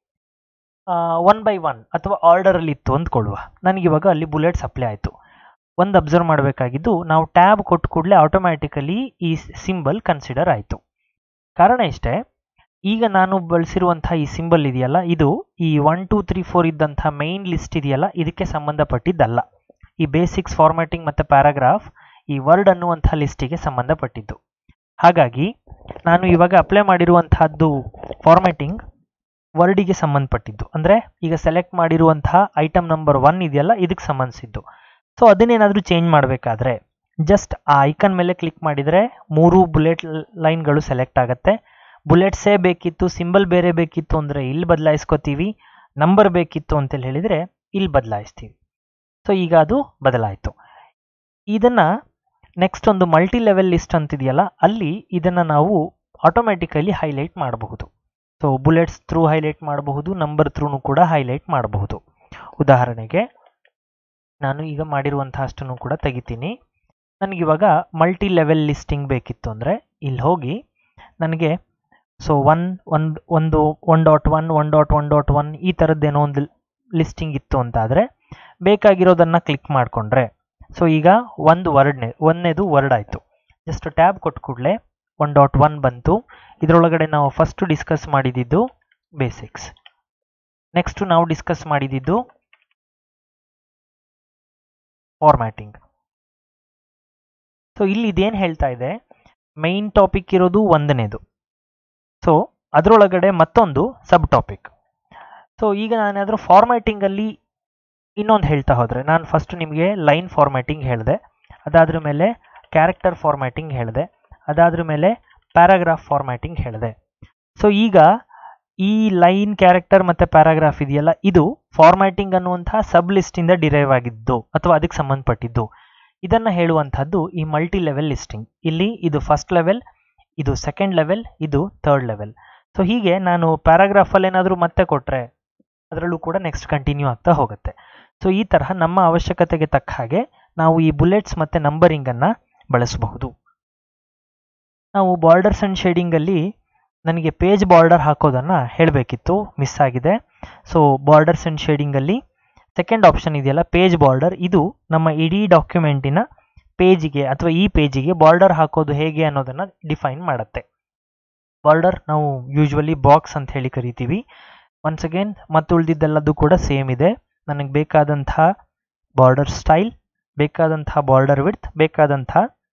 ಒನ್ ಬೈ ಒನ್ ಅಥವಾ ಆರ್ಡರಲ್ಲಿ ಇತ್ತು ಅಂದ್ಕೊಳ್ಳುವ ನನಗಿವಾಗ ಅಲ್ಲಿ ಬುಲೆಟ್ಸ್ ಅಪ್ಲೈ ಆಯಿತು ಒಂದು ಅಬ್ಸರ್ವ್ ಮಾಡಬೇಕಾಗಿದ್ದು ನಾವು ಟ್ಯಾಬ್ ಕೊಟ್ಟ ಕೂಡಲೇ ಆಟೋಮ್ಯಾಟಿಕಲಿ ಈ ಸಿಂಬಲ್ ಕನ್ಸಿಡರ್ ಆಯಿತು ಕಾರಣ ಇಷ್ಟೇ ಈಗ ನಾನು ಬಳಸಿರುವಂತಹ ಈ ಸಿಂಬಲ್ ಇದೆಯಲ್ಲ ಇದು ಈ ಒನ್ ಟೂ ತ್ರೀ ಫೋರ್ ಇದ್ದಂಥ ಮೈನ್ ಲಿಸ್ಟ್ ಇದೆಯಲ್ಲ ಇದಕ್ಕೆ ಸಂಬಂಧಪಟ್ಟಿದ್ದಲ್ಲ ಈ ಬೇಸಿಕ್ಸ್ ಫಾರ್ಮ್ಯಾಟಿಂಗ್ ಮತ್ತು ಪ್ಯಾರಾಗ್ರಾಫ್ ಈ ವರ್ಡ್ ಅನ್ನುವಂಥ ಲಿಸ್ಟಿಗೆ ಸಂಬಂಧಪಟ್ಟಿದ್ದು ಹಾಗಾಗಿ ನಾನು ಇವಾಗ ಅಪ್ಲೈ ಮಾಡಿರುವಂತಹದ್ದು ಫಾರ್ಮ್ಯಾಟಿಂಗ್ ವರ್ಡಿಗೆ ಸಂಬಂಧಪಟ್ಟಿದ್ದು ಅಂದರೆ ಈಗ ಸೆಲೆಕ್ಟ್ ಮಾಡಿರುವಂತಹ ಐಟಮ್ ನಂಬರ್ ಒನ್ ಇದೆಯಲ್ಲ ಇದಕ್ಕೆ ಸಂಬಂಧಿಸಿದ್ದು ಸೊ ಅದನ್ನೇನಾದರೂ ಚೇಂಜ್ ಮಾಡಬೇಕಾದ್ರೆ ಜಸ್ಟ್ ಆ ಐಕನ್ ಮೇಲೆ ಕ್ಲಿಕ್ ಮಾಡಿದರೆ ಮೂರು ಬುಲೆಟ್ ಲೈನ್ಗಳು ಸೆಲೆಕ್ಟ್ ಆಗುತ್ತೆ ಬುಲೆಟ್ಸೇ ಬೇಕಿತ್ತು ಸಿಂಬಲ್ ಬೇರೆ ಬೇಕಿತ್ತು ಅಂದರೆ ಇಲ್ಲಿ ಬದಲಾಯಿಸ್ಕೋತೀವಿ ನಂಬರ್ ಬೇಕಿತ್ತು ಅಂತೇಳಿ ಹೇಳಿದರೆ ಇಲ್ಲಿ ಬದಲಾಯಿಸ್ತೀವಿ ಸೊ ಈಗ ಅದು ಬದಲಾಯಿತು ಇದನ್ನು ನೆಕ್ಸ್ಟ್ ಒಂದು ಮಲ್ಟಿ ಲೆವೆಲ್ ಲಿಸ್ಟ್ ಅಂತಿದೆಯಲ್ಲ ಅಲ್ಲಿ ಇದನ್ನು ನಾವು ಆಟೋಮ್ಯಾಟಿಕಲಿ ಹೈಲೈಟ್ ಮಾಡಬಹುದು ಸೊ ಬುಲೆಟ್ಸ್ ಥ್ರೂ ಹೈಲೈಟ್ ಮಾಡಬಹುದು ನಂಬರ್ ಥ್ರೂನು ಕೂಡ ಹೈಲೈಟ್ ಮಾಡಬಹುದು ಉದಾಹರಣೆಗೆ ನಾನು ಈಗ ಮಾಡಿರುವಂತಹ ಅಷ್ಟನ್ನು ಕೂಡ ತೆಗಿತೀನಿ ನನಗಿವಾಗ ಮಲ್ಟಿ ಲೆವೆಲ್ ಲಿಸ್ಟಿಂಗ್ ಬೇಕಿತ್ತು ಅಂದರೆ ಇಲ್ಲಿ ಹೋಗಿ ನನಗೆ ಸೊ ಒನ್ ಒಂದು ಒಂದು one dot one one dot one dot one ಈ ಥರದ್ದೇನೋ ಒಂದು ಲಿಸ್ಟಿಂಗ್ ಇತ್ತು ಅಂತಾದರೆ ಬೇಕಾಗಿರೋದನ್ನು ಕ್ಲಿಕ್ ಮಾಡಿಕೊಂಡ್ರೆ ಸೊ ಈಗ ಒಂದು ವರ್ಡ್ನೇ ಒಂದನೇದು ವರ್ಡ್ ಆಯಿತು ಜಸ್ಟ್ ಟ್ಯಾಬ್ ಕೊಟ್ಟ ಕೂಡಲೇ ಒನ್ ಡಾಟ್ ಒನ್ ಬಂತು ಇದರೊಳಗಡೆ ನಾವು ಫಸ್ಟ್ ಡಿಸ್ಕಸ್ ಮಾಡಿದ್ದು ಬೇಸಿಕ್ಸ್ ನೆಕ್ಸ್ಟ್ ನಾವು ಡಿಸ್ಕಸ್ ಮಾಡಿದ್ದು ಫಾರ್ಮ್ಯಾಟಿಂಗ್ ಸೊ ಇಲ್ಲಿ ಇದೇನು ಹೇಳ್ತಾ ಇದೆ ಮೈನ್ ಟಾಪಿಕ್ ಇರೋದು ಒಂದನೇದು ಸೊ ಅದರೊಳಗಡೆ ಮತ್ತೊಂದು ಸಬ್ ಟಾಪಿಕ್ ಸೊ ಈಗ ನಾನೇನಾದರೂ ಫಾರ್ಮ್ಯಾಟಿಂಗಲ್ಲಿ ಇನ್ನೊಂದು ಹೇಳ್ತಾ ಹೋದರೆ ನಾನು ಫಸ್ಟ್ ನಿಮಗೆ ಲೈನ್ ಫಾರ್ಮ್ಯಾಟಿಂಗ್ ಹೇಳಿದೆ ಅದಾದ್ರ ಮೇಲೆ ಕ್ಯಾರೆಕ್ಟರ್ ಫಾರ್ಮ್ಯಾಟಿಂಗ್ ಹೇಳಿದೆ ಅದಾದ್ರ ಮೇಲೆ ಪ್ಯಾರಾಗ್ರಾಫ್ ಫಾರ್ಮ್ಯಾಟಿಂಗ್ ಹೇಳಿದೆ ಸೊ ಈಗ ಈ ಲೈನ್ ಕ್ಯಾರೆಕ್ಟರ್ ಮತ್ತು ಪ್ಯಾರಾಗ್ರಾಫ್ ಇದೆಯಲ್ಲ ಇದು ಫಾರ್ಮ್ಯಾಟಿಂಗ್ ಅನ್ನುವಂತಹ ಸಬ್ ಲಿಸ್ಟಿಂದ ಡಿರೈವ್ ಆಗಿದ್ದು ಅಥವಾ ಅದಕ್ಕೆ ಸಂಬಂಧಪಟ್ಟಿದ್ದು ಇದನ್ನು ಹೇಳುವಂಥದ್ದು ಈ ಮಲ್ಟಿ ಲೆವೆಲ್ ಲಿಸ್ಟಿಂಗ್ ಇಲ್ಲಿ ಇದು ಫಸ್ಟ್ ಲೆವೆಲ್ ಇದು ಸೆಕೆಂಡ್ ಲೆವೆಲ್ ಇದು ಥರ್ಡ್ ಲೆವೆಲ್ ಸೊ ಹೀಗೆ ನಾನು ಪ್ಯಾರಾಗ್ರಾಫಲ್ಲಿ ಏನಾದರೂ ಮತ್ತೆ ಕೊಟ್ಟರೆ ಅದರಲ್ಲೂ ಕೂಡ ನೆಕ್ಸ್ಟ್ ಕಂಟಿನ್ಯೂ ಆಗ್ತಾ ಹೋಗುತ್ತೆ ಸೊ ಈ ತರಹ ನಮ್ಮ ಅವಶ್ಯಕತೆಗೆ ತಕ್ಕ ಹಾಗೆ ನಾವು ಈ ಬುಲೆಟ್ಸ್ ಮತ್ತು ನಂಬರಿಂಗನ್ನು ಬಳಸಬಹುದು ನಾವು ಬಾರ್ಡರ್ಸ್ ಆ್ಯಂಡ್ ಶೇಡಿಂಗಲ್ಲಿ ನನಗೆ ಪೇಜ್ ಬಾರ್ಡರ್ ಹಾಕೋದನ್ನು ಹೇಳಬೇಕಿತ್ತು ಮಿಸ್ ಆಗಿದೆ ಸೊ ಬಾರ್ಡರ್ಸ್ ಆ್ಯಂಡ್ ಶೇಡಿಂಗಲ್ಲಿ ಸೆಕೆಂಡ್ ಆಪ್ಷನ್ ಇದೆಯಲ್ಲ ಪೇಜ್ ಬಾರ್ಡರ್ ಇದು ನಮ್ಮ ಇಡೀ ಡಾಕ್ಯುಮೆಂಟಿನ ಪೇಜಿಗೆ ಅಥವಾ ಈ ಪೇಜಿಗೆ ಬಾರ್ಡರ್ ಹಾಕೋದು ಹೇಗೆ ಅನ್ನೋದನ್ನು ಡಿಫೈನ್ ಮಾಡುತ್ತೆ ಬಾರ್ಡರ್ ನಾವು ಯೂಶ್ವಲಿ ಬಾಕ್ಸ್ ಅಂತ ಹೇಳಿ ಕರಿತೀವಿ ಒನ್ಸ್ ಅಗೇನ್ ಮತ್ತು ಉಳಿದಿದ್ದೆಲ್ಲದು ಕೂಡ ಸೇಮ್ ಇದೆ ನನಗೆ ಬೇಕಾದಂಥ ಬಾರ್ಡರ್ ಸ್ಟೈಲ್ ಬೇಕಾದಂಥ ಬಾರ್ಡರ್ ವಿಡ್ತ್ ಬೇಕಾದಂಥ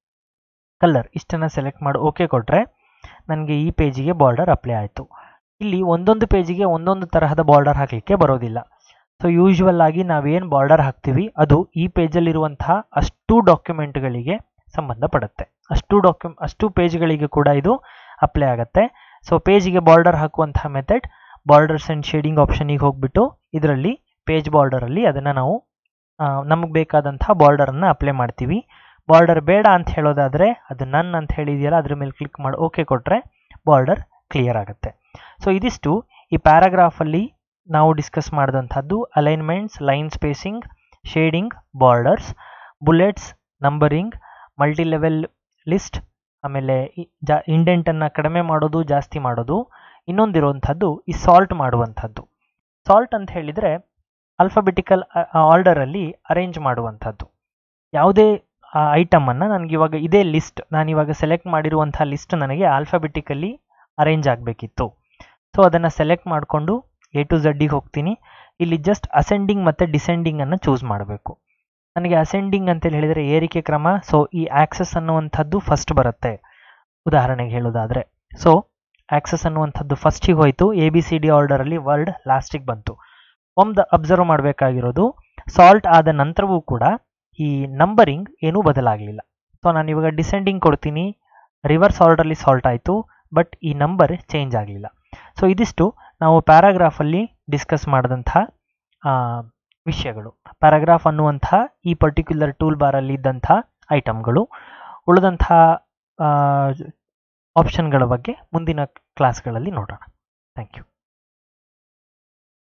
ಕಲರ್ ಇಷ್ಟನ್ನು ಸೆಲೆಕ್ಟ್ ಮಾಡಿ ಓಕೆ ಕೊಟ್ಟರೆ ನನಗೆ ಈ ಪೇಜಿಗೆ ಬಾರ್ಡರ್ ಅಪ್ಲೈ ಆಯಿತು ಇಲ್ಲಿ ಒಂದೊಂದು ಪೇಜಿಗೆ ಒಂದೊಂದು ತರಹದ ಬಾರ್ಡರ್ ಹಾಕಲಿಕ್ಕೆ ಬರೋದಿಲ್ಲ ಸೊ ಯೂಶ್ವಲ್ ಆಗಿ ನಾವೇನು ಬಾರ್ಡರ್ ಹಾಕ್ತೀವಿ ಅದು ಈ ಪೇಜಲ್ಲಿರುವಂತಹ ಅಷ್ಟು ಡಾಕ್ಯುಮೆಂಟ್ಗಳಿಗೆ ಸಂಬಂಧಪಡುತ್ತೆ ಅಷ್ಟು ಡಾಕ್ಯು ಅಷ್ಟು ಪೇಜ್ಗಳಿಗೆ ಕೂಡ ಇದು ಅಪ್ಲೈ ಆಗುತ್ತೆ ಸೊ ಪೇಜಿಗೆ ಬಾರ್ಡರ್ ಹಾಕುವಂತಹ ಮೆಥಡ್ ಬಾರ್ಡರ್ಸ್ ಆ್ಯಂಡ್ ಶೇಡಿಂಗ್ ಆಪ್ಷನಿಗೆ ಹೋಗ್ಬಿಟ್ಟು ಇದರಲ್ಲಿ ಪೇಜ್ ಬಾರ್ಡರಲ್ಲಿ ಅದನ್ನು ನಾವು ನಮಗೆ ಬೇಕಾದಂಥ ಬಾರ್ಡರನ್ನು ಅಪ್ಲೈ ಮಾಡ್ತೀವಿ ಬಾರ್ಡರ್ ಬೇಡ ಅಂತ ಹೇಳೋದಾದರೆ ಅದು ನನ್ ಅಂತ ಹೇಳಿದೆಯಲ್ಲ ಅದ್ರ ಮೇಲೆ ಕ್ಲಿಕ್ ಮಾಡಿ ಓಕೆ ಕೊಟ್ಟರೆ ಬಾರ್ಡರ್ ಕ್ಲಿಯರ್ ಆಗುತ್ತೆ ಸೊ ಇದಿಷ್ಟು ಈ ಪ್ಯಾರಾಗ್ರಾಫಲ್ಲಿ ನಾವು ಡಿಸ್ಕಸ್ ಮಾಡಿದಂಥದ್ದು alignments line spacing shading borders bullets numbering multi level list ಆಮೇಲೆ ಜಾ ಇಂಡೆಂಟನ್ನು ಕಡಿಮೆ ಮಾಡೋದು ಜಾಸ್ತಿ ಮಾಡೋದು ಇನ್ನೊಂದಿರುವಂಥದ್ದು ಈ ಸಾಲ್ಟ್ ಮಾಡುವಂಥದ್ದು ಸಾಲ್ಟ್ ಅಂತ ಹೇಳಿದರೆ ಅಲ್ಫಾಬೆಟಿಕಲ್ ಆರ್ಡರಲ್ಲಿ ಅರೇಂಜ್ ಮಾಡುವಂಥದ್ದು ಯಾವುದೇ ಐಟಮನ್ನು ನನಗಿವಾಗ ಇದೇ ಲಿಸ್ಟ್ ನಾನಿವಾಗ ಸೆಲೆಕ್ಟ್ ಮಾಡಿರುವಂಥ ಲಿಸ್ಟ್ ನನಗೆ ಆಲ್ಫಾಬೆಟಿಕಲಿ ಅರೇಂಜ್ ಆಗಬೇಕಿತ್ತು ಸೊ ಅದನ್ನು ಸೆಲೆಕ್ಟ್ ಮಾಡಿಕೊಂಡು ಎ ಟು ಝಡ್ಡಿಗೆ ಹೋಗ್ತೀನಿ ಇಲ್ಲಿ ಜಸ್ಟ್ ಅಸೆಂಡಿಂಗ್ ಮತ್ತು ಡಿಸೆಂಡಿಂಗನ್ನು ಚೂಸ್ ಮಾಡಬೇಕು ನನಗೆ ಅಸೆಂಡಿಂಗ್ ಅಂತೇಳಿ ಹೇಳಿದರೆ ಏರಿಕೆ ಕ್ರಮ ಸೊ ಈ ಆಕ್ಸಸ್ ಅನ್ನುವಂಥದ್ದು ಫಸ್ಟ್ ಬರುತ್ತೆ ಉದಾಹರಣೆಗೆ ಹೇಳೋದಾದರೆ ಸೊ ಆಕ್ಸಸ್ ಅನ್ನುವಂಥದ್ದು ಫಸ್ಟಿಗೆ ಹೋಯಿತು ಎ ಬಿ ಸಿ ಡಿ ಆರ್ಡರಲ್ಲಿ ವರ್ಡ್ ಲಾಸ್ಟಿಗೆ ಬಂತು ಒಂದು ಅಬ್ಸರ್ವ್ ಮಾಡಬೇಕಾಗಿರೋದು ಸಾಲ್ಟ್ ಆದ ನಂತರವೂ ಕೂಡ ಈ ನಂಬರಿಂಗ್ ಏನೂ ಬದಲಾಗಲಿಲ್ಲ ಸೊ ನಾನು ಇವಾಗ ಡಿಸೆಂಡಿಂಗ್ ಕೊಡ್ತೀನಿ ರಿವರ್ಸ್ ಆರ್ಡರ್ಲಿ ಸಾಲ್ಟ್ ಆಯಿತು ಬಟ್ ಈ ನಂಬರ್ ಚೇಂಜ್ ಆಗಲಿಲ್ಲ ಸೊ ಇದಿಷ್ಟು ನಾವು ಪ್ಯಾರಾಗ್ರಾಫಲ್ಲಿ ಡಿಸ್ಕಸ್ ಮಾಡಿದಂಥ ವಿಷಯಗಳು ಪ್ಯಾರಾಗ್ರಾಫ್ ಅನ್ನುವಂಥ ಈ ಪರ್ಟಿಕ್ಯುಲರ್ ಟೂಲ್ ಬಾರಲ್ಲಿ ಇದ್ದಂಥ ಐಟಮ್ಗಳು ಉಳಿದಂಥ ಆಪ್ಷನ್ಗಳ ಬಗ್ಗೆ ಮುಂದಿನ ಕ್ಲಾಸ್ಗಳಲ್ಲಿ ನೋಡೋಣ ಥ್ಯಾಂಕ್ ಯು